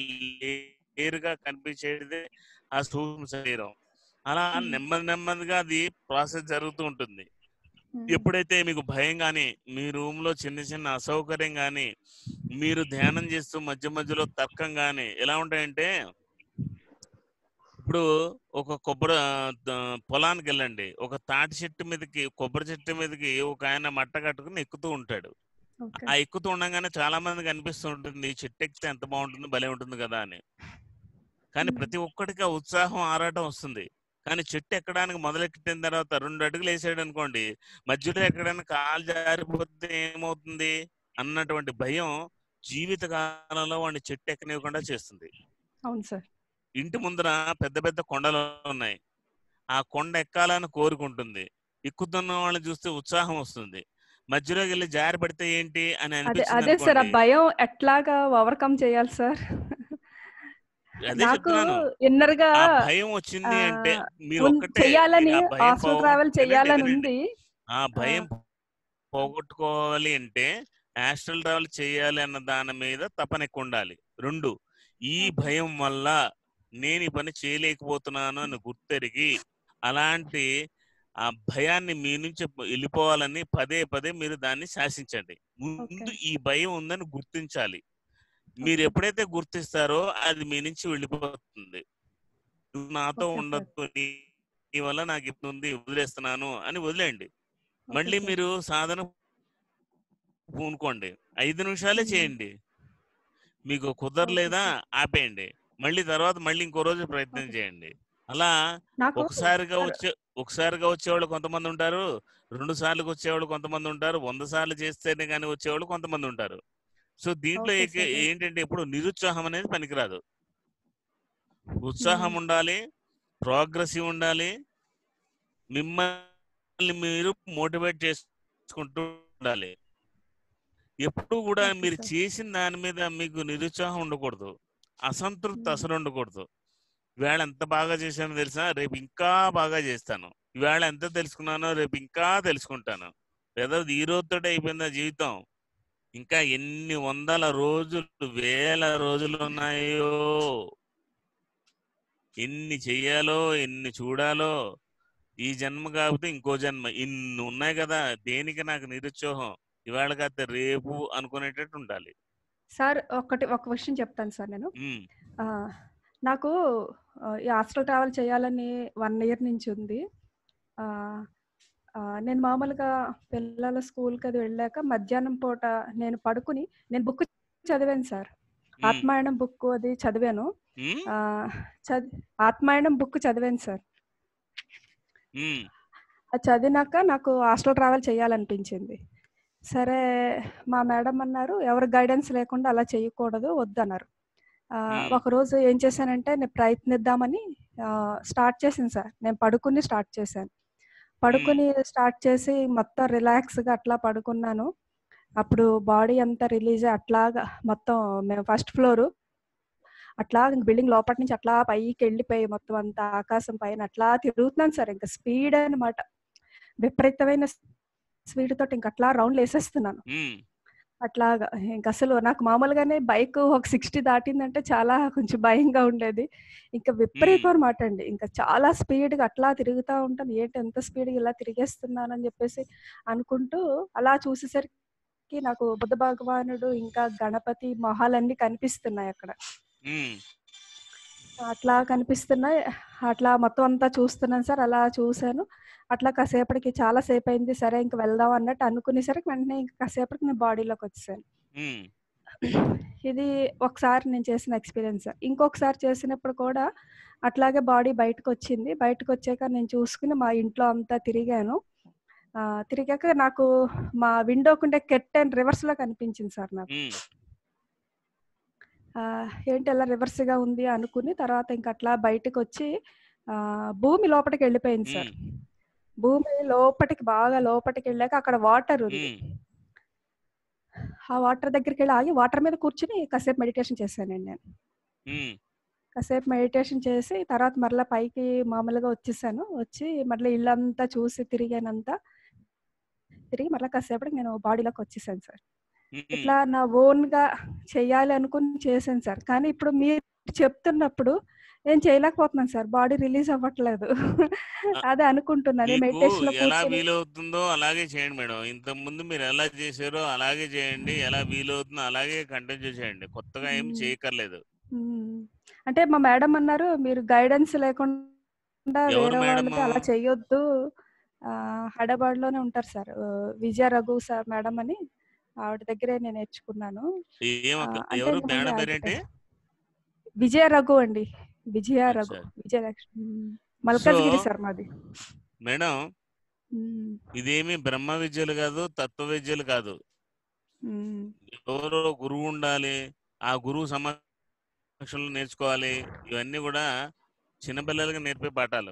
Speaker 1: లేరుగా కనిపించేది ఆ సూక్ష్మ శరీరం అలా
Speaker 4: Hmm.
Speaker 1: నెమ్మది నెమ్మదిగా అది ప్రాసెస్ జరుగుతూ ఉంటుంది
Speaker 4: ఉమ్,
Speaker 1: ఎప్పుడైతే మీకు భయం కానీ మీ రూమ్ లో చిన్న చిన్న అసౌకర్యం కానీ మీరు ధ్యానం చేస్తూ మధ్య మధ్యలో తర్కం కానీ ఎలా ఉంటాయంటే ఇప్పుడు ఒక కొబ్బరి ఆ, ద- పొలానికి వెళ్ళండి ఒక తాటి చెట్టు మీదకి కొబ్బరి చెట్టు మీదకి ఒక ఆయన మట్ట కట్టుకుని ఎక్కుతూ ఉంటాడు
Speaker 4: ఓకే
Speaker 1: ఆ ఎక్కుతూ ఉండగానే చాలా మందికి అనిపిస్తూ ఉంటుంది ఈ చెట్టు ఎక్కితే ఎంత బాగుంటుంది భలే ఉంటుంది కదా అని కానీ
Speaker 4: Hmm.
Speaker 1: ప్రతి ఒక్కడికి ఆ ఉత్సాహం ఆరాటం వస్తుంది కానీ చెట్టు ఎక్కడానికి మొదలెట్టిన తర్వాత రెండు అడుగులు వేసాడు అనుకోండి మధ్యలో ఎక్కడైనా కాలు జారిపోతే ఏమవుతుంది అన్నటువంటి భయం జీవిత కాలంలో వాడిని చెట్టు ఎక్కనివ్వకుండా చేస్తుంది
Speaker 4: అవును సార్
Speaker 1: ఇంటి ముందర పెద్ద పెద్ద కొండలు ఉన్నాయి ఆ కొండ ఎక్కాలని కోరుకుంటుంది ఎక్కుతున్న వాళ్ళని చూస్తే ఉత్సాహం వస్తుంది మధ్యలోకి వెళ్ళి జారి పడితే ఏంటి అని
Speaker 4: అదే
Speaker 1: అనిపిస్తుంది
Speaker 4: అదే సార్ ఆ
Speaker 1: అనుకోండి.
Speaker 4: భయం ఎట్లాగా ఓవర్కమ్ చేయాలి సార్
Speaker 1: అదే
Speaker 4: నాకు
Speaker 1: చెప్తున్నాను
Speaker 4: ఇన్నర్ గా
Speaker 1: ఆ భయం వచ్చింది అంటే
Speaker 4: ఆ,
Speaker 1: మీరు
Speaker 4: ఉన్-
Speaker 1: ఒక్కటే
Speaker 4: చెయ్యాలని
Speaker 1: మీకు ఆ భయం
Speaker 4: హాస్టల్ ట్రావెల్
Speaker 1: పోగొట్టుకుని
Speaker 4: చెయ్యాలని
Speaker 1: వినండి.
Speaker 4: ఉంది
Speaker 1: ఆ భయం పోగొట్టుకోవాలి అంటే యాస్ట్రల్ ట్రావెల్ చేయాలి అన్న దాని మీద తపన ఎక్కువ ఉండాలి రెండు ఈ భయం వల్ల నేను ఈ పని చేయలేకపోతున్నాను అని గుర్తెరిగి అలాంటి ఆ భయాన్ని మీ నుంచి వెళ్ళిపోవాలని పదే పదే మీరు దాన్ని శాసించండి ముందు ఈ భయం ఉందని గుర్తించాలి మీరు
Speaker 4: Okay.
Speaker 1: ఎప్పుడైతే గుర్తిస్తారో అది మీ నుంచి వెళ్ళిపోతుంది నువ్వు నాతో
Speaker 4: Okay, sir.
Speaker 1: ఉండద్దు నీ నీ వల్ల నాకు ఇప్పుడు ఉంది వదిలేస్తున్నాను అని వదిలేయండి
Speaker 4: ఓకే
Speaker 1: మళ్ళీ
Speaker 4: సార్.
Speaker 1: మీరు సాధన పూనుకోండి ఐదు నిమిషాలే
Speaker 4: మ్మ్.
Speaker 1: చేయండి మీకు కుదరలేదా
Speaker 4: ఓకే
Speaker 1: ఆపేయండి మళ్ళీ తర్వాత మళ్ళీ ఇంకో రోజు ప్రయత్నం
Speaker 4: ఓకే.
Speaker 1: చేయండి అలా
Speaker 4: నాకు
Speaker 1: ఒకసారిగా
Speaker 4: సార్,
Speaker 1: వచ్చే ఒకసారిగా వచ్చేవాళ్ళు కొంతమంది ఉంటారు రెండు సార్లు వచ్చేవాళ్ళు కొంతమంది ఉంటారు వంద సార్లు చేస్తేనే కానీ వచ్చేవాళ్ళు కొంతమంది ఉంటారు సో దీంట్లో
Speaker 4: ఓకే
Speaker 1: ఏకే-
Speaker 4: సార్.
Speaker 1: ఏంటంటే ఇప్పుడు నిరుత్సాహం అనేది పనికిరాదు ఉత్సాహం ఉండాలి ప్రోగ్రెసివ్ ఉండాలి మిమ్మల్ని మీరు మోటివేట్ చేసుకుంటూ ఉండాలి ఎప్పుడు కూడా
Speaker 4: ఓకే
Speaker 1: మీరు
Speaker 4: సార్.
Speaker 1: చేసిన దాని మీద మీకు నిరుత్సాహం ఉండకూడదు అసంతృప్తి
Speaker 4: మ్మ్.
Speaker 1: అసలు ఉండకూడదు ఈవేళ ఎంత బాగా చేశానో తెలుసా రేపు ఇంకా బాగా చేస్తాను ఈవేళ ఎంత తెలుసుకున్నానో రేపు ఇంకా తెలుసుకుంటాను లేదా ఈ రోజుతోటే అయిపోయిందా జీవితం ఇంకా ఎన్ని వందల రోజులు వేల రోజులు ఉన్నాయో ఎన్ని చెయ్యాలో ఎన్ని చూడాలో ఈ జన్మ కాకపోతే ఇంకో జన్మ ఇన్ని ఉన్నాయి కదా దేనికి నాకు నిరుత్సాహం ఇవాళ కాకపోతే రేపు అనుకునేటట్టు ఉండాలి
Speaker 4: సార్ ఒకటి ఒక విషయం చెప్తాను సార్ నేను
Speaker 1: ఉమ్,
Speaker 4: ఆ, నాకు ఆ, ఈ హాస్టల్ ట్రావెల్ చేయాలని వన్ ఇయర్ నుంచి ఉంది ఆ, ఆ, నేను మామూలుగా పిల్లల స్కూల్కి అది వెళ్ళాక మధ్యాహ్నం పూట నేను పడుకుని నేను బుక్ చదివాను సార్
Speaker 1: ఉమ్,
Speaker 4: ఆత్మాయణం బుక్ అది చదివాను
Speaker 1: ఉమ్,
Speaker 4: ఆ, చది ఆత్మాయణం బుక్ చదివాను సార్
Speaker 1: ఉమ్,
Speaker 4: అది చదివినాక నాకు హాస్టల్ ట్రావెల్ చేయాలనిపించింది సరే మా మేడం అన్నారు ఎవరి గైడెన్స్ లేకుండా అలా చేయకూడదు వద్దన్నారు ఆ,
Speaker 1: మ్మ్.
Speaker 4: ఒకరోజు ఏం చేశానంటే నేను ప్రయత్నిద్దామని స్టార్ట్ చేశాను సార్ నేను పడుకుని స్టార్ట్ చేశాను పడుకుని స్టార్ట్ చేసి మొత్తం రిలాక్స్గా అట్లా పడుకున్నాను అప్పుడు బాడీ అంతా రిలీజ్ అట్లాగా మొత్తం మేము ఫస్ట్ ఫ్లోరు అట్లా బిల్డింగ్ లోపల నుంచి అట్లా పైకి వెళ్ళిపోయి మొత్తం అంతా ఆకాశం పైన అట్లా తిరుగుతున్నాను సార్ ఇంకా స్పీడ్ అన్నమాట విపరీతమైన స్పీడ్ తోటి ఇంకా అట్లా రౌండ్లు వేసేస్తున్నాను
Speaker 1: ఉమ్,
Speaker 4: అట్లాగా ఇంకా అసలు నాకు మామూలుగానే బైక్ ఒక సిక్స్టీ దాటిందంటే చాలా కొంచెం భయంగా ఉండేది ఇంకా విపరీతం అనమాట అండి ఇంకా చాలా స్పీడ్గా అట్లా తిరుగుతూ ఉంటాను ఏంటి ఎంత స్పీడ్గా ఇలా తిరిగేస్తున్నానని చెప్పేసి అనుకుంటూ అలా చూసేసరికి నాకు బుద్ధ భగవానుడు ఇంకా గణపతి మొహాలన్నీ కనిపిస్తున్నాయి అక్కడ
Speaker 1: ఉమ్,
Speaker 4: అట్లా కనిపిస్తున్నాయి అట్లా మొత్తం అంతా చూస్తున్నాను సార్ అలా చూశాను అట్లా కాసేపటికి చాలా సేపు అయింది సరే ఇంక వెళ్దాం అన్నట్టు అనుకునేసరికి వెంటనే ఇంక కాసేపటికి నేను బాడీలోకి వచ్చేసాను
Speaker 1: ఉమ్,
Speaker 4: ఇది ఒకసారి నేను చేసిన ఎక్స్పీరియన్స్ ఇంకొకసారి చేసినప్పుడు కూడా అట్లాగే బాడీ బయటకు వచ్చింది బయటకు వచ్చాక నేను చూసుకుని మా ఇంట్లో అంతా తిరిగాను ఆ, తిరిగాక నాకు మా విండోకుండే కెట్టెన్ రివర్స్ లో కనిపించింది సార్ నాకు
Speaker 1: ఉమ్,
Speaker 4: ఆ, ఏంటి అలా రివర్స్ గా ఉంది అనుకుని తర్వాత ఇంక అట్లా బయటకు వచ్చి ఆ, భూమి లోపలికి వెళ్ళిపోయింది సార్
Speaker 1: ఉమ్,
Speaker 4: భూమి లోపటికి బాగా లోపలికి వెళ్ళాక అక్కడ వాటర్ ఉంది
Speaker 1: ఉమ్,
Speaker 4: ఆ వాటర్ దగ్గరికి వెళ్ళి ఆగి వాటర్ మీద కూర్చుని కాసేపు మెడిటేషన్ చేశానండి నేను
Speaker 1: ఉమ్,
Speaker 4: కాసేపు మెడిటేషన్ చేసి తర్వాత మరలా పైకి మామూలుగా వచ్చేసాను వచ్చి మళ్ళీ ఇల్లంతా చూసి తిరిగానంతా తిరిగి మళ్ళీ కాసేపటికి నేను బాడీలోకి వచ్చేసాను సార్
Speaker 1: ఉమ్,
Speaker 4: ఇట్లా నా ఓన్ గా చెయ్యాలి అనుకుని చేశాను సార్ కానీ ఇప్పుడు మీరు చెప్తున్నప్పుడు నేను చేయలేకపోతున్నాను సార్ బాడీ రిలీజ్ అవ్వట్లేదు అదే అనుకుంటున్నాను
Speaker 1: మీకు
Speaker 4: మెడిటేషన్ లో
Speaker 1: ఎలా
Speaker 4: కూర్చొని
Speaker 1: వీలవుతుందో అలాగే చేయండి మేడం ఇంతకు ముందు మీరు ఎలా చేశారో అలాగే చేయండి ఎలా వీలవుతుందో అలాగే కంటిన్యూ చేయండి కొత్తగా ఏం
Speaker 4: మ్మ్.
Speaker 1: చేయక్కర్లేదు
Speaker 4: మ్మ్. అంటే మా మేడం అన్నారు మీరు గైడెన్స్ లేకుండా
Speaker 1: ఎవరు
Speaker 4: వేరే వాళ్ళకి
Speaker 1: మేడము?
Speaker 4: అలా చేయొద్దు ఆ, హైదరాబాద్ లోనే ఉంటారు సార్ ఆ, విజయ రఘు సార్ మేడం అని ఆవిడ దగ్గరే నేను నేర్చుకున్నాను
Speaker 1: ఏం
Speaker 4: ఆ,
Speaker 1: అక్క-
Speaker 4: అంటే
Speaker 1: ఎవరు
Speaker 4: ఇంకా
Speaker 1: మేడం
Speaker 4: ముందు
Speaker 1: పేరేంటి
Speaker 4: విజయ రఘు అండి విజయ
Speaker 1: అచ్చా.
Speaker 4: రఘు విజయలక్ష్మి మ్మ్. మల్కాజ్గిరి
Speaker 1: సో-
Speaker 4: సార్ మాది
Speaker 1: మేడం
Speaker 4: మ్మ్.
Speaker 1: ఇదేమి బ్రహ్మ విద్యలు కాదు తత్వ విద్యలు కాదు
Speaker 4: మ్మ్.
Speaker 1: ఎవరో గురువు ఉండాలి ఆ గురువు సమక్షంలో నేర్చుకోవాలి ఇవన్నీ కూడా చిన్నపిల్లలకి నేర్పే పాఠాలు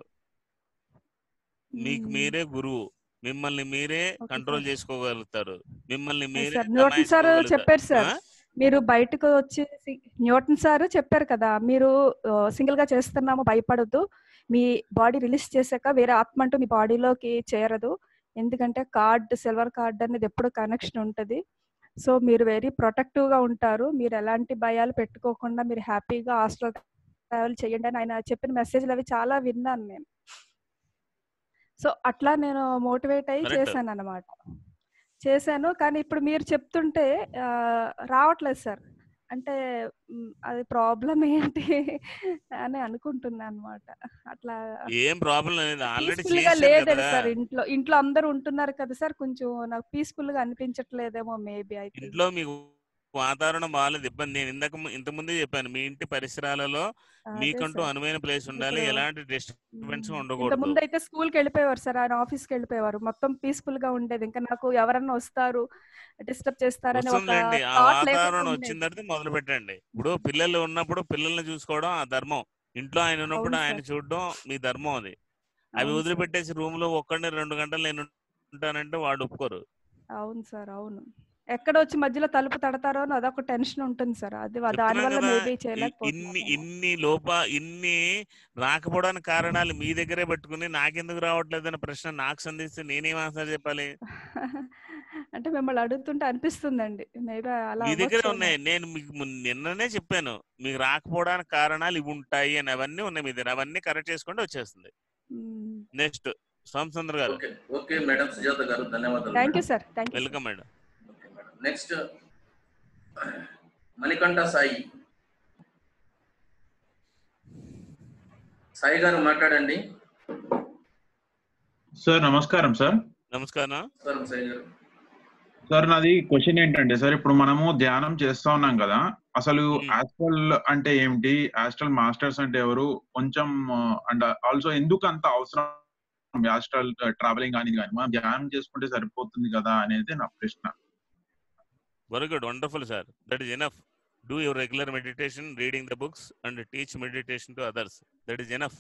Speaker 1: మీకు
Speaker 4: మ్మ్.
Speaker 1: మీరే గురువు మిమ్మల్ని మీరే
Speaker 4: ఓకే
Speaker 1: కంట్రోల్
Speaker 4: సార్.
Speaker 1: చేసుకోగలుగుతారు మిమ్మల్ని
Speaker 4: అవును
Speaker 1: మీరే
Speaker 4: సార్ న్యూటన్ సార్
Speaker 1: తమాయించుకోగలుగుతారు.
Speaker 4: చెప్పారు సార్
Speaker 1: ఆ?
Speaker 4: మీరు బయటకు వచ్చి న్యూటన్ సార్ చెప్పారు కదా మీరు సింగిల్ గా చేస్తున్నాము భయపడద్దు మీ బాడీ రిలీజ్ చేశాక వేరే ఆత్మ అంటూ మీ బాడీలోకి చేరదు ఎందుకంటే కార్డ్ సిల్వర్ కార్డ్ అనేది ఎప్పుడు కనెక్షన్ ఉంటుంది సో మీరు వెరీ ప్రొటెక్టివ్ గా ఉంటారు మీరు ఎలాంటి భయాలు పెట్టుకోకుండా మీరు హ్యాపీగా హాస్టల్ ట్రావెల్ చేయండి అని ఆయన చెప్పిన మెసేజ్లు అవి చాలా విన్నాను నేను సో అట్లా నేను మోటివేట్ అయ్యి
Speaker 1: Correct.
Speaker 4: చేశాను అనమాట చేశాను కానీ ఇప్పుడు మీరు చెప్తుంటే ఆ, రావట్లేదు సార్ అంటే మ్, అది ప్రాబ్లం ఏంటి అని అనుకుంటున్నా అనమాట అట్లా
Speaker 1: ఏం ప్రాబ్లం లేదు ఆల్రెడీ
Speaker 4: పీస్ఫుల్ గా
Speaker 1: చేశారు
Speaker 4: లేదండి
Speaker 1: కదా
Speaker 4: సార్ ఇంట్లో ఇంట్లో అందరూ ఉంటున్నారు కదా సార్ కొంచెం నాకు పీస్ఫుల్ గా అనిపించట్లేదేమో మేబీ ఐ థింక్
Speaker 1: ఇంట్లో మీకు వాతావరణం బాగాలేదు ఇబ్బంది నేను ఇంతకు ము- ఇంత ముందే చెప్పాను మీ ఇంటి పరిసరాలలో మీకంటూ అనువైన ప్లేస్ ఉండాలి
Speaker 4: ఇప్పుడు-
Speaker 1: ఎలాంటి డిస్టర్బెన్స్
Speaker 4: ఇంత
Speaker 1: ఉండకూడదు
Speaker 4: ముందు అయితే స్కూల్ కి వెళ్ళిపోయేవారు సార్ ఆయన ఆఫీస్ కి వెళ్ళిపోయేవారు మొత్తం పీస్ఫుల్ గా ఉండేది ఇంకా నాకు ఎవరన్నా వస్తారు డిస్టర్బ్ చేస్తారని ఒక
Speaker 1: వస్తుందండి ఆ
Speaker 4: థాట్
Speaker 1: వాతావరణం
Speaker 4: లేకుండా
Speaker 1: వచ్చిన
Speaker 4: ఉండేది.
Speaker 1: తర్వాత మొదలు పెట్టండి ఇప్పుడు పిల్లలు ఉన్నప్పుడు పిల్లల్ని చూసుకోవడం ఆ ధర్మం ఇంట్లో ఆయన ఉన్నప్పుడు
Speaker 4: అవును
Speaker 1: ఆయన
Speaker 4: సార్.
Speaker 1: చూడడం మీ ధర్మం అది అవి
Speaker 4: అవును సార్.
Speaker 1: వదిలిపెట్టేసి రూమ్ లో ఒక్కడిని రెండు గంటలు నేను ఉంటానంటే వాడు ఒప్పుకోరు
Speaker 4: అవును సార్ అవును ఎక్కడ వచ్చి మధ్యలో తలుపు తడతారో అని అదొక టెన్షన్ ఉంటుంది సార్ అది దాని
Speaker 1: చెప్తున్నాం
Speaker 4: వల్ల
Speaker 1: కదా
Speaker 4: మేబీ
Speaker 1: ఇ- ఇన్ని
Speaker 4: చేయలేకపోతున్నాను
Speaker 1: ఇన్ని లోప ఇన్ని రాకపోవడానికి కారణాలు మీ దగ్గరే పెట్టుకుని నాకెందుకు రావట్లేదన్న ప్రశ్న నాకు సంధిస్తే నేనేం ఆన్సర్ చెప్పాలి
Speaker 4: అంటే మిమ్మల్ని అడుగుతుంటే అనిపిస్తుందండి మేబీ అలా
Speaker 1: మీ దగ్గరే
Speaker 4: అవ్వచ్చేమో.
Speaker 1: ఉన్నాయి నేను మీకు మున్- నిన్ననే చెప్పాను మీకు రాకపోవడానికి కారణాలు ఇవి ఉంటాయి అని అవన్నీ ఉన్నాయి మీ దగ్గర అవన్నీ కరెక్ట్ చేసుకుంటే వచ్చేస్తుంది
Speaker 4: మ్మ్.
Speaker 1: నెక్స్ట్ సోమసుందర్ గారు
Speaker 3: okay okay madam Sujatha garu ధన్యవాదాలు
Speaker 4: thank you
Speaker 3: madam.
Speaker 4: Sir thank you
Speaker 1: welcome madam
Speaker 3: okay madam next Manikanta Sai Sai garu మాట్లాడండి
Speaker 5: సార్ నమస్కారం సార్
Speaker 1: నమస్కారం
Speaker 3: నమస్కారం సాయి గారు
Speaker 5: సార్ నాది క్వశ్చన్ ఏంటంటే సార్ ఇప్పుడు మనము ధ్యానం చేస్తా ఉన్నాం కదా అసలు
Speaker 1: Hmm.
Speaker 5: ఆస్ట్రల్ అంటే ఏమిటి ఆస్ట్రల్ మాస్టర్స్ అంటే ఎవరు కొంచెం అండ్ ఆల్సో ఎందుకు అంత అవసరం మనం యాస్ట్రల్ ట్రావెలింగ్ కానీ కానీ మనం ధ్యానం చేసుకుంటే సరిపోతుంది కదా అనేది నా ప్రశ్న
Speaker 1: very good wonderful sir that is enough do your regular meditation reading the books and teach meditation to others that is enough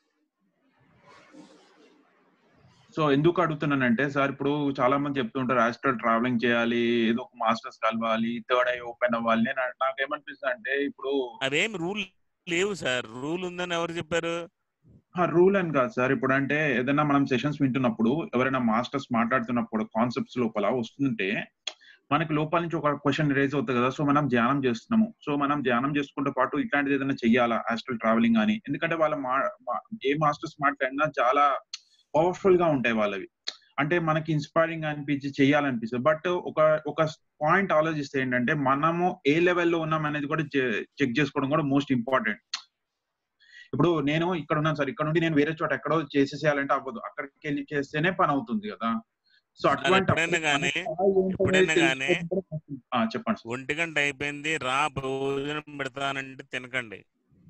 Speaker 5: so ఎందుకు అడుగుతున్నానంటే సార్ ఇప్పుడు చాలా మంది చెప్తుంటారు ఆస్ట్రల్ ట్రావెలింగ్ చేయాలి ఏదో ఒక మాస్టర్స్ కలవాలి థర్డ్ ఐ ఓపెన్ అవ్వాలి నేను నాకేమనిపిస్తుంది అంటే ఇప్పుడు
Speaker 1: అవేం రూల్ లేవు సార్ రూల్ ఉందని ఎవరు చెప్పారు
Speaker 5: రూల్ అని కాదు సార్ ఇప్పుడు అంటే ఏదైనా మనం సెషన్స్ వింటున్నప్పుడు ఎవరైనా మాస్టర్స్ మాట్లాడుతున్నప్పుడు కాన్సెప్ట్స్ లోపల వస్తుంటే మనకి లోపల నుంచి ఒక క్వశ్చన్ రేజ్ అవుతుంది కదా సో మనం ధ్యానం చేస్తున్నాము సో మనం ధ్యానం చేసుకుంటే పాటు ఇట్లాంటిది ఏదైనా చెయ్యాలా ఆస్ట్రల్ ట్రావెలింగ్ అని ఎందుకంటే వాళ్ళ మా మా- ఏ మాస్టర్స్ మాట్లాడినా చాలా పవర్ఫుల్ గా ఉంటాయి వాళ్ళవి అంటే మనకి ఇన్స్పైరింగ్ అనిపించి చెయ్యాలనిపిస్తుంది బట్ ఒక ఒక పాయింట్ ఆలోచిస్తే ఏంటంటే మనము ఏ లెవెల్లో ఉన్నాం అనేది కూడా చెక్ చేసుకోవడం కూడా మోస్ట్ ఇంపార్టెంట్ ఇప్పుడు నేను ఇక్కడ ఉన్నాను సార్ ఇక్కడ నుండి నేను వేరే చోట ఎక్కడో చేసేసేయాలంటే అవ్వదు అక్కడికి వెళ్ళి చేస్తేనే పని అవుతుంది కదా సో అటువంటి
Speaker 1: ఎప్పుడైనా గానీ- ఎప్పుడైనా గానీ-
Speaker 5: చెప్పండి సార్
Speaker 1: ఒంటి గంట అయిపోయింది రా భోజనం పెడతానంటే తినకండి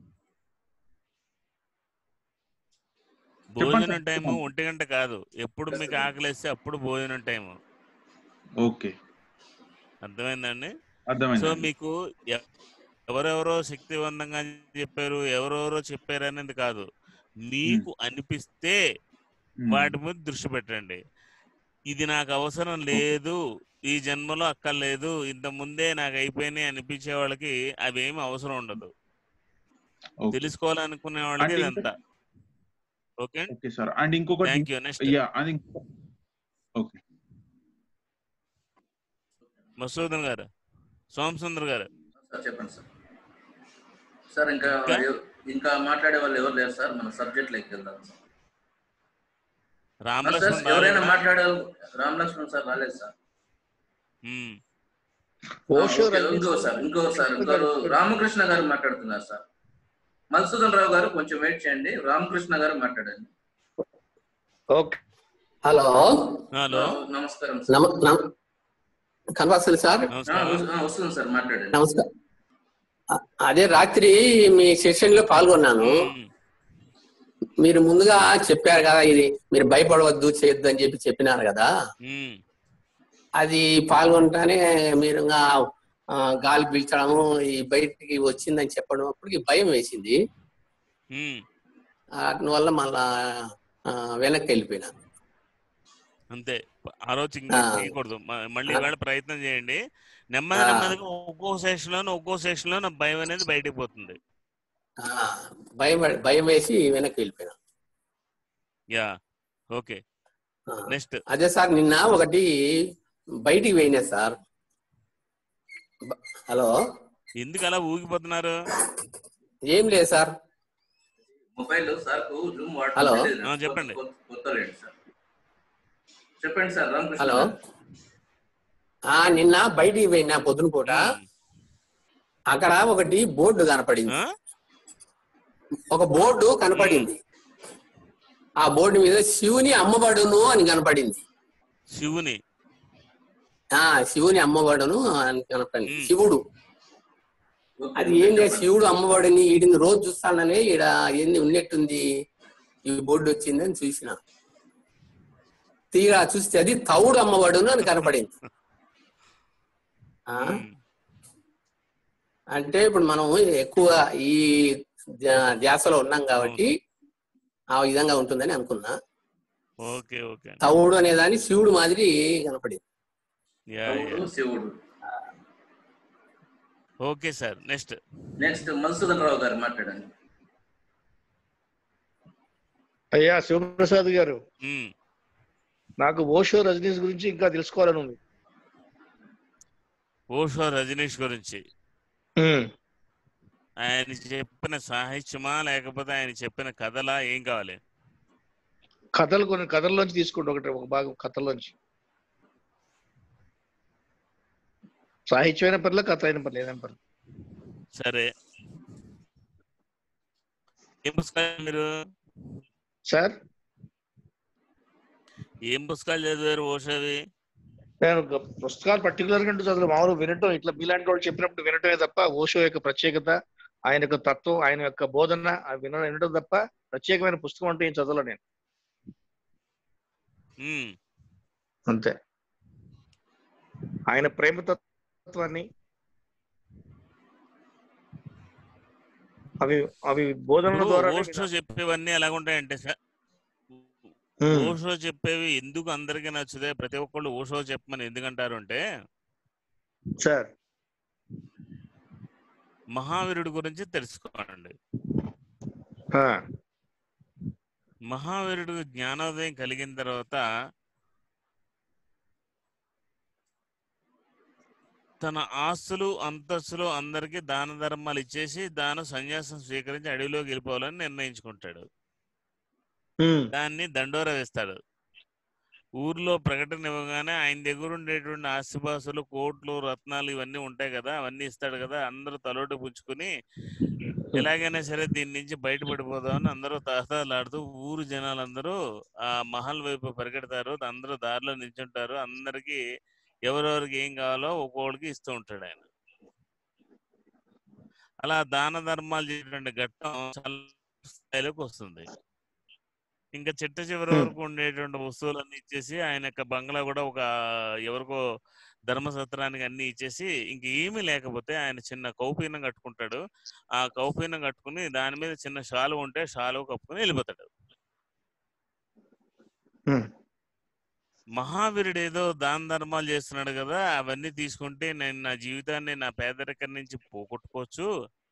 Speaker 1: భోజనం
Speaker 5: సార్,
Speaker 1: టైము
Speaker 5: చెప్పండి.
Speaker 1: ఒంటి గంట కాదు ఎప్పుడు మీకు ఆకలిస్తే అప్పుడు భోజనం టైము
Speaker 5: ఓకే
Speaker 1: అర్థమైందండి సో
Speaker 5: అర్థమైంది
Speaker 1: మీకు ఎ- ఎవరెవరో శక్తివంతంగా చెప్పారు ఎవరెవరో చెప్పారు అనేది కాదు మీకు అనిపిస్తే వాటి మీద దృష్టి పెట్టండి ఇది నాకు అవసరం లేదు ఈ జన్మలో అక్కర్లేదు ఇంత ముందే నాకు అయిపోయినాయి అనిపించే వాళ్ళకి అవేమి అవసరం ఉండదు
Speaker 5: ఓకే.
Speaker 1: తెలుసుకోవాలనుకునే వాళ్ళకి
Speaker 5: అంటే
Speaker 1: ఇదంతా ఓకే
Speaker 5: ఓకే సార్ అండ్ ఇంకొకటి
Speaker 1: థ్యాంక్ యూ నెక్స్ట్
Speaker 5: యా అది ఇంకో- ఓకే
Speaker 1: మసూదన్ గారు సోమసుందర్ గారు
Speaker 3: సార్ చెప్పండి సార్ సార్ ఇంకా
Speaker 1: ఇంకా?
Speaker 3: ఎవ- ఇంకా మాట్లాడే వాళ్ళు ఎవరు లేరు సార్ మన సబ్జెక్ట్ లెక్క వెళ్దాం సార్ సార్
Speaker 1: రామలక్ష్మణ్
Speaker 3: ఎవరైనా
Speaker 1: రాలేదా?
Speaker 3: మాట్లాడే రామ్ లక్ష్మణ్ సార్ రాలేదు సార్
Speaker 1: ఉమ్.
Speaker 2: ఓషో
Speaker 3: ఓకే, ఇంకో సార్ ఇంకో సార్ ఇంకోరు రామకృష్ణ గారు మాట్లాడుతున్నారు సార్ మధుసూదన్ రావు గారు కొంచెం వెయిట్ చేయండి రామకృష్ణ గారు మాట్లాడండి
Speaker 2: ఓకే
Speaker 6: హలో
Speaker 1: హలో
Speaker 3: నమస్కారం సార్
Speaker 6: నమ నమ- కనపస్తుంది సార్
Speaker 3: ఆ,
Speaker 1: నమస్కారం
Speaker 3: వస్తు- ఆ, వస్తుంది సార్ మాట్లాడండి
Speaker 6: నమస్కారం అ- అదే రాత్రి మీ సెషన్ లో పాల్గొన్నాను
Speaker 1: ఉమ్.
Speaker 6: మీరు ముందుగా చెప్పారు కదా ఇది మీరు భయపడవద్దు చేయొద్దు అని చెప్పి చెప్పినారు కదా
Speaker 1: ఉమ్.
Speaker 6: అది పాల్గొంటానే మీరు ఇంకా, ఆ, గాలి పీల్చడము ఈ బయటికి వచ్చిందని చెప్పడం అప్పటికి భయం వేసింది
Speaker 1: ఉమ్.
Speaker 6: వల్ల మళ్ళా ఆ, వెనక్కి వెళ్ళిపోయినా
Speaker 1: అంతే ఆ రోజు ఇంకా
Speaker 6: ఆ.
Speaker 1: చేయకూడదు మ- మళ్ళీ ఇవాళ ప్రయత్నం చేయండి నెమ్మది
Speaker 6: ఆ.
Speaker 1: నెమ్మదిగా ఒక్కో సెషన్ లోనే ఒక్కో సెషన్ లోనే భయం అనేది బయటికి పోతుంది
Speaker 6: ఆ, భయం భయం వేసి వెనక్కి వెళ్ళిపోయినా
Speaker 1: యా ఓకే
Speaker 6: ఆ.
Speaker 1: నెక్స్ట్
Speaker 6: అదే సార్ నిన్న ఒకటి బయటికి పోయినా సార్ బ- హలో
Speaker 1: ఎందుకు అలా ఊగిపోతున్నారు
Speaker 6: ఏం లేదు sir
Speaker 3: mobile sir zoom
Speaker 6: hello.
Speaker 1: ఆ, చెప్పండి.
Speaker 3: కొత్త లేదు సార్ చెప్పండి సార్ రామకృష్ణ
Speaker 6: హలో
Speaker 3: గారు.
Speaker 6: ఆ నిన్న బయటికి పోయినా పొద్దున పూట
Speaker 1: ఉమ్.
Speaker 6: అక్కడ ఒకటి బోర్డు కనపడింది
Speaker 1: ఆ?
Speaker 6: ఒక బోర్డు కనపడింది ఆ బోర్డు మీద శివుని అమ్మబడును అని కనపడింది
Speaker 1: శివుని
Speaker 6: ఆ శివుని అమ్మబడును అని కనపడింది
Speaker 1: మ్.
Speaker 6: శివుడు
Speaker 3: ఓకే,
Speaker 6: అది
Speaker 3: ఓకే,
Speaker 6: ఏం లేదు
Speaker 3: చెప్పండి.
Speaker 6: శివుడు అమ్మబడిని ఈడిని రోజు చూస్తానని ఈడ ఏంది ఉన్నట్టుంది ఈ బోర్డు వచ్చిందని చూసిన తీరా చూస్తే అది తౌడు అమ్మబడును అని కనపడింది ఆ
Speaker 1: ఉమ్.
Speaker 6: అంటే ఇప్పుడు మనం ఎక్కువ ఈ ధ్యా- ధ్యాసలో ఉన్నాం కాబట్టి ఆ విధంగా ఉంటుందని అనుకున్నా
Speaker 1: ఓకే ఓకే
Speaker 6: తవుడు అనేదాన్ని శివుడు మాదిరి కనపడింది
Speaker 1: యా
Speaker 3: శివుడు,
Speaker 1: యా
Speaker 3: శివుడు
Speaker 1: okay sir next
Speaker 3: next Madhusudan Rao garu మాట్లాడండి
Speaker 2: అయ్యా శివప్రసాద్ గారు
Speaker 1: ఉమ్.
Speaker 2: నాకు ఓషో రజనీస్ గురించి ఇంకా తెలుసుకోవాలని ఉంది
Speaker 1: ఓషో రజనీష్ గురించి
Speaker 2: ఉమ్.
Speaker 1: ఆయన చెప్పిన సాహిత్యమా లేకపోతే ఆయన చెప్పిన కథలా ఏం కావాలి
Speaker 2: కథలు కొన్ని కథల్లోంచి తీసుకోండి ఒకటి ఒక భాగం కథల్లోంచి సాహిత్యమైన పర్లేదు కథ అయిన పర్లేదు ఏదైనా పర్లేదు
Speaker 1: సరే ఏం పుస్తకాలు మీరు
Speaker 2: సార్
Speaker 1: ఏం పుస్తకాలు చదివారు ఓషోవి
Speaker 2: నేను ఒక పుస్తకాలు పర్టికులర్ గా అంటూ చదువు మామూలు వినటం ఇట్లా మీలాంటి వాళ్ళు చెప్పినప్పుడు వినటమే తప్ప ఓషో యొక్క ప్రత్యేకత ఆయన యొక్క తత్వం ఆయన యొక్క బోధన ఆ విన వినడం తప్ప ప్రత్యేకమైన పుస్తకం అంటూ ఏం చదవలే నేను
Speaker 1: ఉమ్,
Speaker 2: అంతే ఆయన ప్రేమతత్వాన్ని అవి అవి బోధనల
Speaker 1: ఇప్పుడు
Speaker 2: ద్వారా
Speaker 1: ఓషో చెప్పేవన్నీ ఎలాగుంటాయంటే సార్ ఓషో చెప్పేవి ఎందుకు అందరికీ నచ్చుతాయి ప్రతి ఒక్కళ్ళు ఓషో చెప్పమని ఎందుకంటారు అంటే
Speaker 2: సార్
Speaker 1: మహావీరుడి గురించి తెలుసుకోండి
Speaker 2: ఆ,
Speaker 1: మహావీరుడు జ్ఞానోదయం కలిగిన తర్వాత తన ఆస్తులు అంతస్తులు అందరికీ దాన ధర్మాలు ఇచ్చేసి దాని సన్యాసం స్వీకరించి అడవిలోకి వెళ్ళిపోవాలని నిర్ణయించుకుంటాడు
Speaker 2: ఉమ్,
Speaker 1: దాన్ని దండోర వేస్తాడు ఊర్లో ప్రకటన ఇవ్వగానే ఆయన దగ్గర ఉండేటువంటి ఆస్తిపాస్తులు కోట్లు రత్నాలు ఇవన్నీ ఉంటాయి కదా అవన్నీ ఇస్తాడు కదా అందరూ తలోటి పుచ్చుకుని ఎలాగైనా సరే దీని నుంచి బయటపడిపోదామని అందరూ తహతలాడుతూ ఊరు జనాలందరూ ఆ మహల్ వైపు పరిగెడతారు అందరూ దారిలో నిల్చుంటారు అందరికి ఎవరెవరికి ఏం కావాలో ఒక్కొక్కడికి ఇస్తూ ఉంటాడు ఆయన అలా దాన ధర్మాలు చేసేటువంటి ఘట్టం చాలా స్థాయిలోకి వస్తుంది ఇంకా చిట్ట చివరి
Speaker 2: Hmm.
Speaker 1: వరకు ఉండేటువంటి వస్తువులన్నీ ఇచ్చేసి ఆయన యొక్క బంగ్లా కూడా ఒక ఎవరికో ధర్మసత్రానికి అన్ని ఇచ్చేసి ఇంక ఏమీ లేకపోతే ఆయన చిన్న కౌపీనం కట్టుకుంటాడు ఆ కౌపీనం కట్టుకుని దాని మీద చిన్న షాలు ఉంటే షాలు కప్పుకుని వెళ్ళిపోతాడు
Speaker 2: ఉమ్,
Speaker 1: మహావీరుడు ఏదో దాన ధర్మాలు చేస్తున్నాడు కదా అవన్నీ తీసుకుంటే నేను నా జీవితాన్ని నా పేదరికం నుంచి పోగొట్టుకోవచ్చు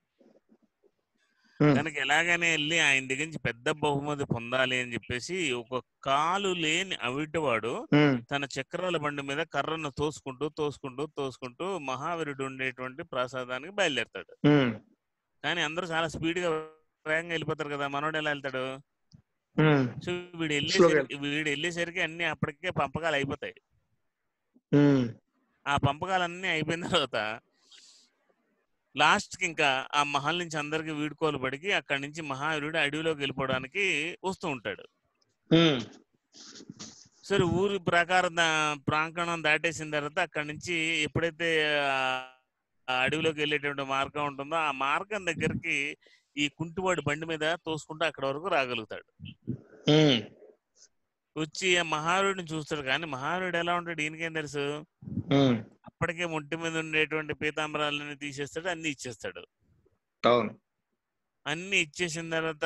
Speaker 2: ఉమ్,
Speaker 1: కనుక ఎలాగైనా వెళ్ళి ఆయన దగ్గర నుంచి పెద్ద బహుమతి పొందాలి అని చెప్పేసి ఒక కాలు లేని అవిటివాడు
Speaker 2: ఉమ్,
Speaker 1: తన చక్రాల బండి మీద కర్రను తోసుకుంటూ తోసుకుంటూ తోసుకుంటూ మహావీరుడు ఉండేటువంటి ప్రాసాదానికి బయలుదేరతాడు
Speaker 2: ఉమ్,
Speaker 1: కానీ అందరూ చాలా స్పీడ్ గా వేగంగా వెళ్ళిపోతారు కదా మనోడు ఎలా వెళ్తాడు
Speaker 2: ఉమ్,
Speaker 1: సో వీడు
Speaker 2: Slow గా
Speaker 1: వెళ్ళేసరికి వీడు వెళ్ళేసరికి అన్ని అప్పటికే పంపకాలు అయిపోతాయి
Speaker 2: ఉమ్,
Speaker 1: ఆ పంపకాలన్నీ అయిపోయిన తర్వాత లాస్ట్ కి ఇంకా ఆ మహల్ నుంచి అందరికి వీడుకోలు పడికి అక్కడి నుంచి మహావీరుడు అడవిలోకి వెళ్ళిపోవడానికి వస్తూ ఉంటాడు
Speaker 2: ఉమ్,
Speaker 1: సరే ఊరి ప్రకారం దా- ప్రాంగణం దాటేసిన తర్వాత అక్కడి నుంచి ఎప్పుడైతే ఆ ఆ అడవిలోకి వెళ్ళేటువంటి మార్గం ఉంటుందో ఆ మార్గం దగ్గరికి ఈ కుంటివాడి బండి మీద తోసుకుంటూ అక్కడ వరకు రాగలుగుతాడు
Speaker 2: ఉమ్,
Speaker 1: వచ్చి ఆ మహావీరుడిని చూస్తాడు కానీ మహావీరుడు ఎలా ఉంటాడు ఈయనకేం తెలుసు
Speaker 2: ఉమ్,
Speaker 1: అప్పటికే ఒంటి మీద ఉండేటువంటి పీతాంబరాలని తీసేస్తాడు అన్ని ఇచ్చేస్తాడు
Speaker 2: అవును
Speaker 1: అన్ని ఇచ్చేసిన తర్వాత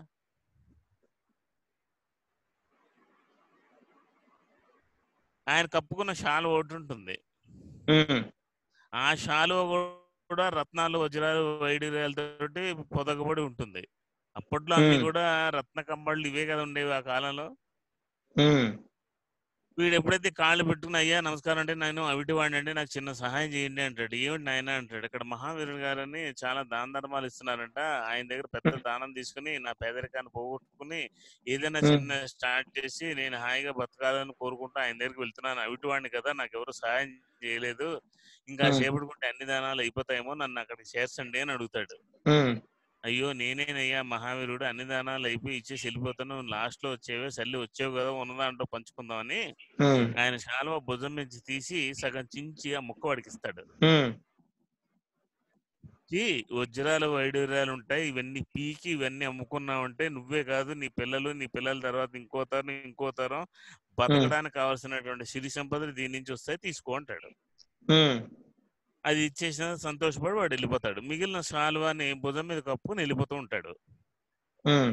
Speaker 1: ఆయన కప్పుకున్న షాలు ఒకటి ఉంటుంది
Speaker 2: ఉమ్,
Speaker 1: ఆ షాలు కూడా రత్నాలు వజ్రాలు వైడూర్యాలతోటి పొదగబడి ఉంటుంది అప్పట్లో అన్ని
Speaker 2: Hmm.
Speaker 1: కూడా రత్న కంబళ్ళు ఇవే కదా ఉండేవి ఆ కాలంలో
Speaker 2: ఉమ్,
Speaker 1: వీడు ఎప్పుడైతే కాళ్ళు పెట్టుకుని అయ్యా నమస్కారం అంటే నేను అవిటి వాడిని అంటే నాకు చిన్న సహాయం చేయండి అంటాడు ఏమిటి నాయన అంటాడు ఇక్కడ మహావీరుడు గారని చాలా దాన ధర్మాలు ఇస్తున్నారంట ఆయన దగ్గర పెద్ద దానం తీసుకుని నా పేదరికాన్ని పోగొట్టుకుని ఏదైనా
Speaker 2: Hmm.
Speaker 1: చిన్న స్టార్ట్ చేసి నేను హాయిగా బతకాలని కోరుకుంటూ ఆయన దగ్గరికి వెళ్తున్నాను అవిటి వాడిని కదా నాకు ఎవరు సహాయం చేయలేదు ఇంకా
Speaker 2: Hmm.
Speaker 1: చేపడుకుంటే అన్ని దానాలు అయిపోతాయేమో నన్ను అక్కడికి చేర్చండి అని అడుగుతాడు
Speaker 2: ఉమ్,
Speaker 1: అయ్యో నేనేనయ్యా మహావీరుడు అన్ని దానాలు అయిపోయి ఇచ్చేసి వెళ్ళిపోతాను లాస్ట్ లో వచ్చేవే సల్లి వచ్చేవు కదా ఉన్నదాంట్లో పంచుకుందామని
Speaker 2: ఉమ్,
Speaker 1: ఆయన శాలువ భుజం నుంచి తీసి సగం చించి ఆ ముక్క వాడికిస్తాడు
Speaker 2: ఉమ్,
Speaker 1: ఈ వజ్రాలు వైడూర్యాలు ఉంటాయి ఇవన్నీ పీకి ఇవన్నీ అమ్ముకున్నావంటే నువ్వే కాదు నీ పిల్లలు నీ పిల్లల తర్వాత ఇంకో తరం ఇంకో తరం బతకడానికి కావాల్సినటువంటి సిరి సంపదలు దీని నుంచి వస్తాయి తీసుకో అంటాడు
Speaker 2: ఉమ్,
Speaker 1: అది ఇచ్చేసిన సంతోషపడి వాడు వెళ్ళిపోతాడు మిగిలిన శాలువాని భుజం మీద కప్పుకొని వెళ్ళిపోతూ ఉంటాడు
Speaker 2: ఉమ్,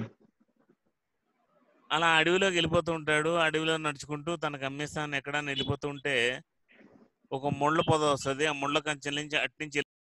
Speaker 1: అలా అడవిలోకి వెళ్ళిపోతూ ఉంటాడు అడవిలో నడుచుకుంటూ తనకు అమ్మేస్తాను ఎక్కడన్నా వెళ్ళిపోతూ ఉంటే ఒక ముళ్ళ పొద వస్తుంది ఆ ముళ్ళ కంచెల నుంచి అట్నుంచి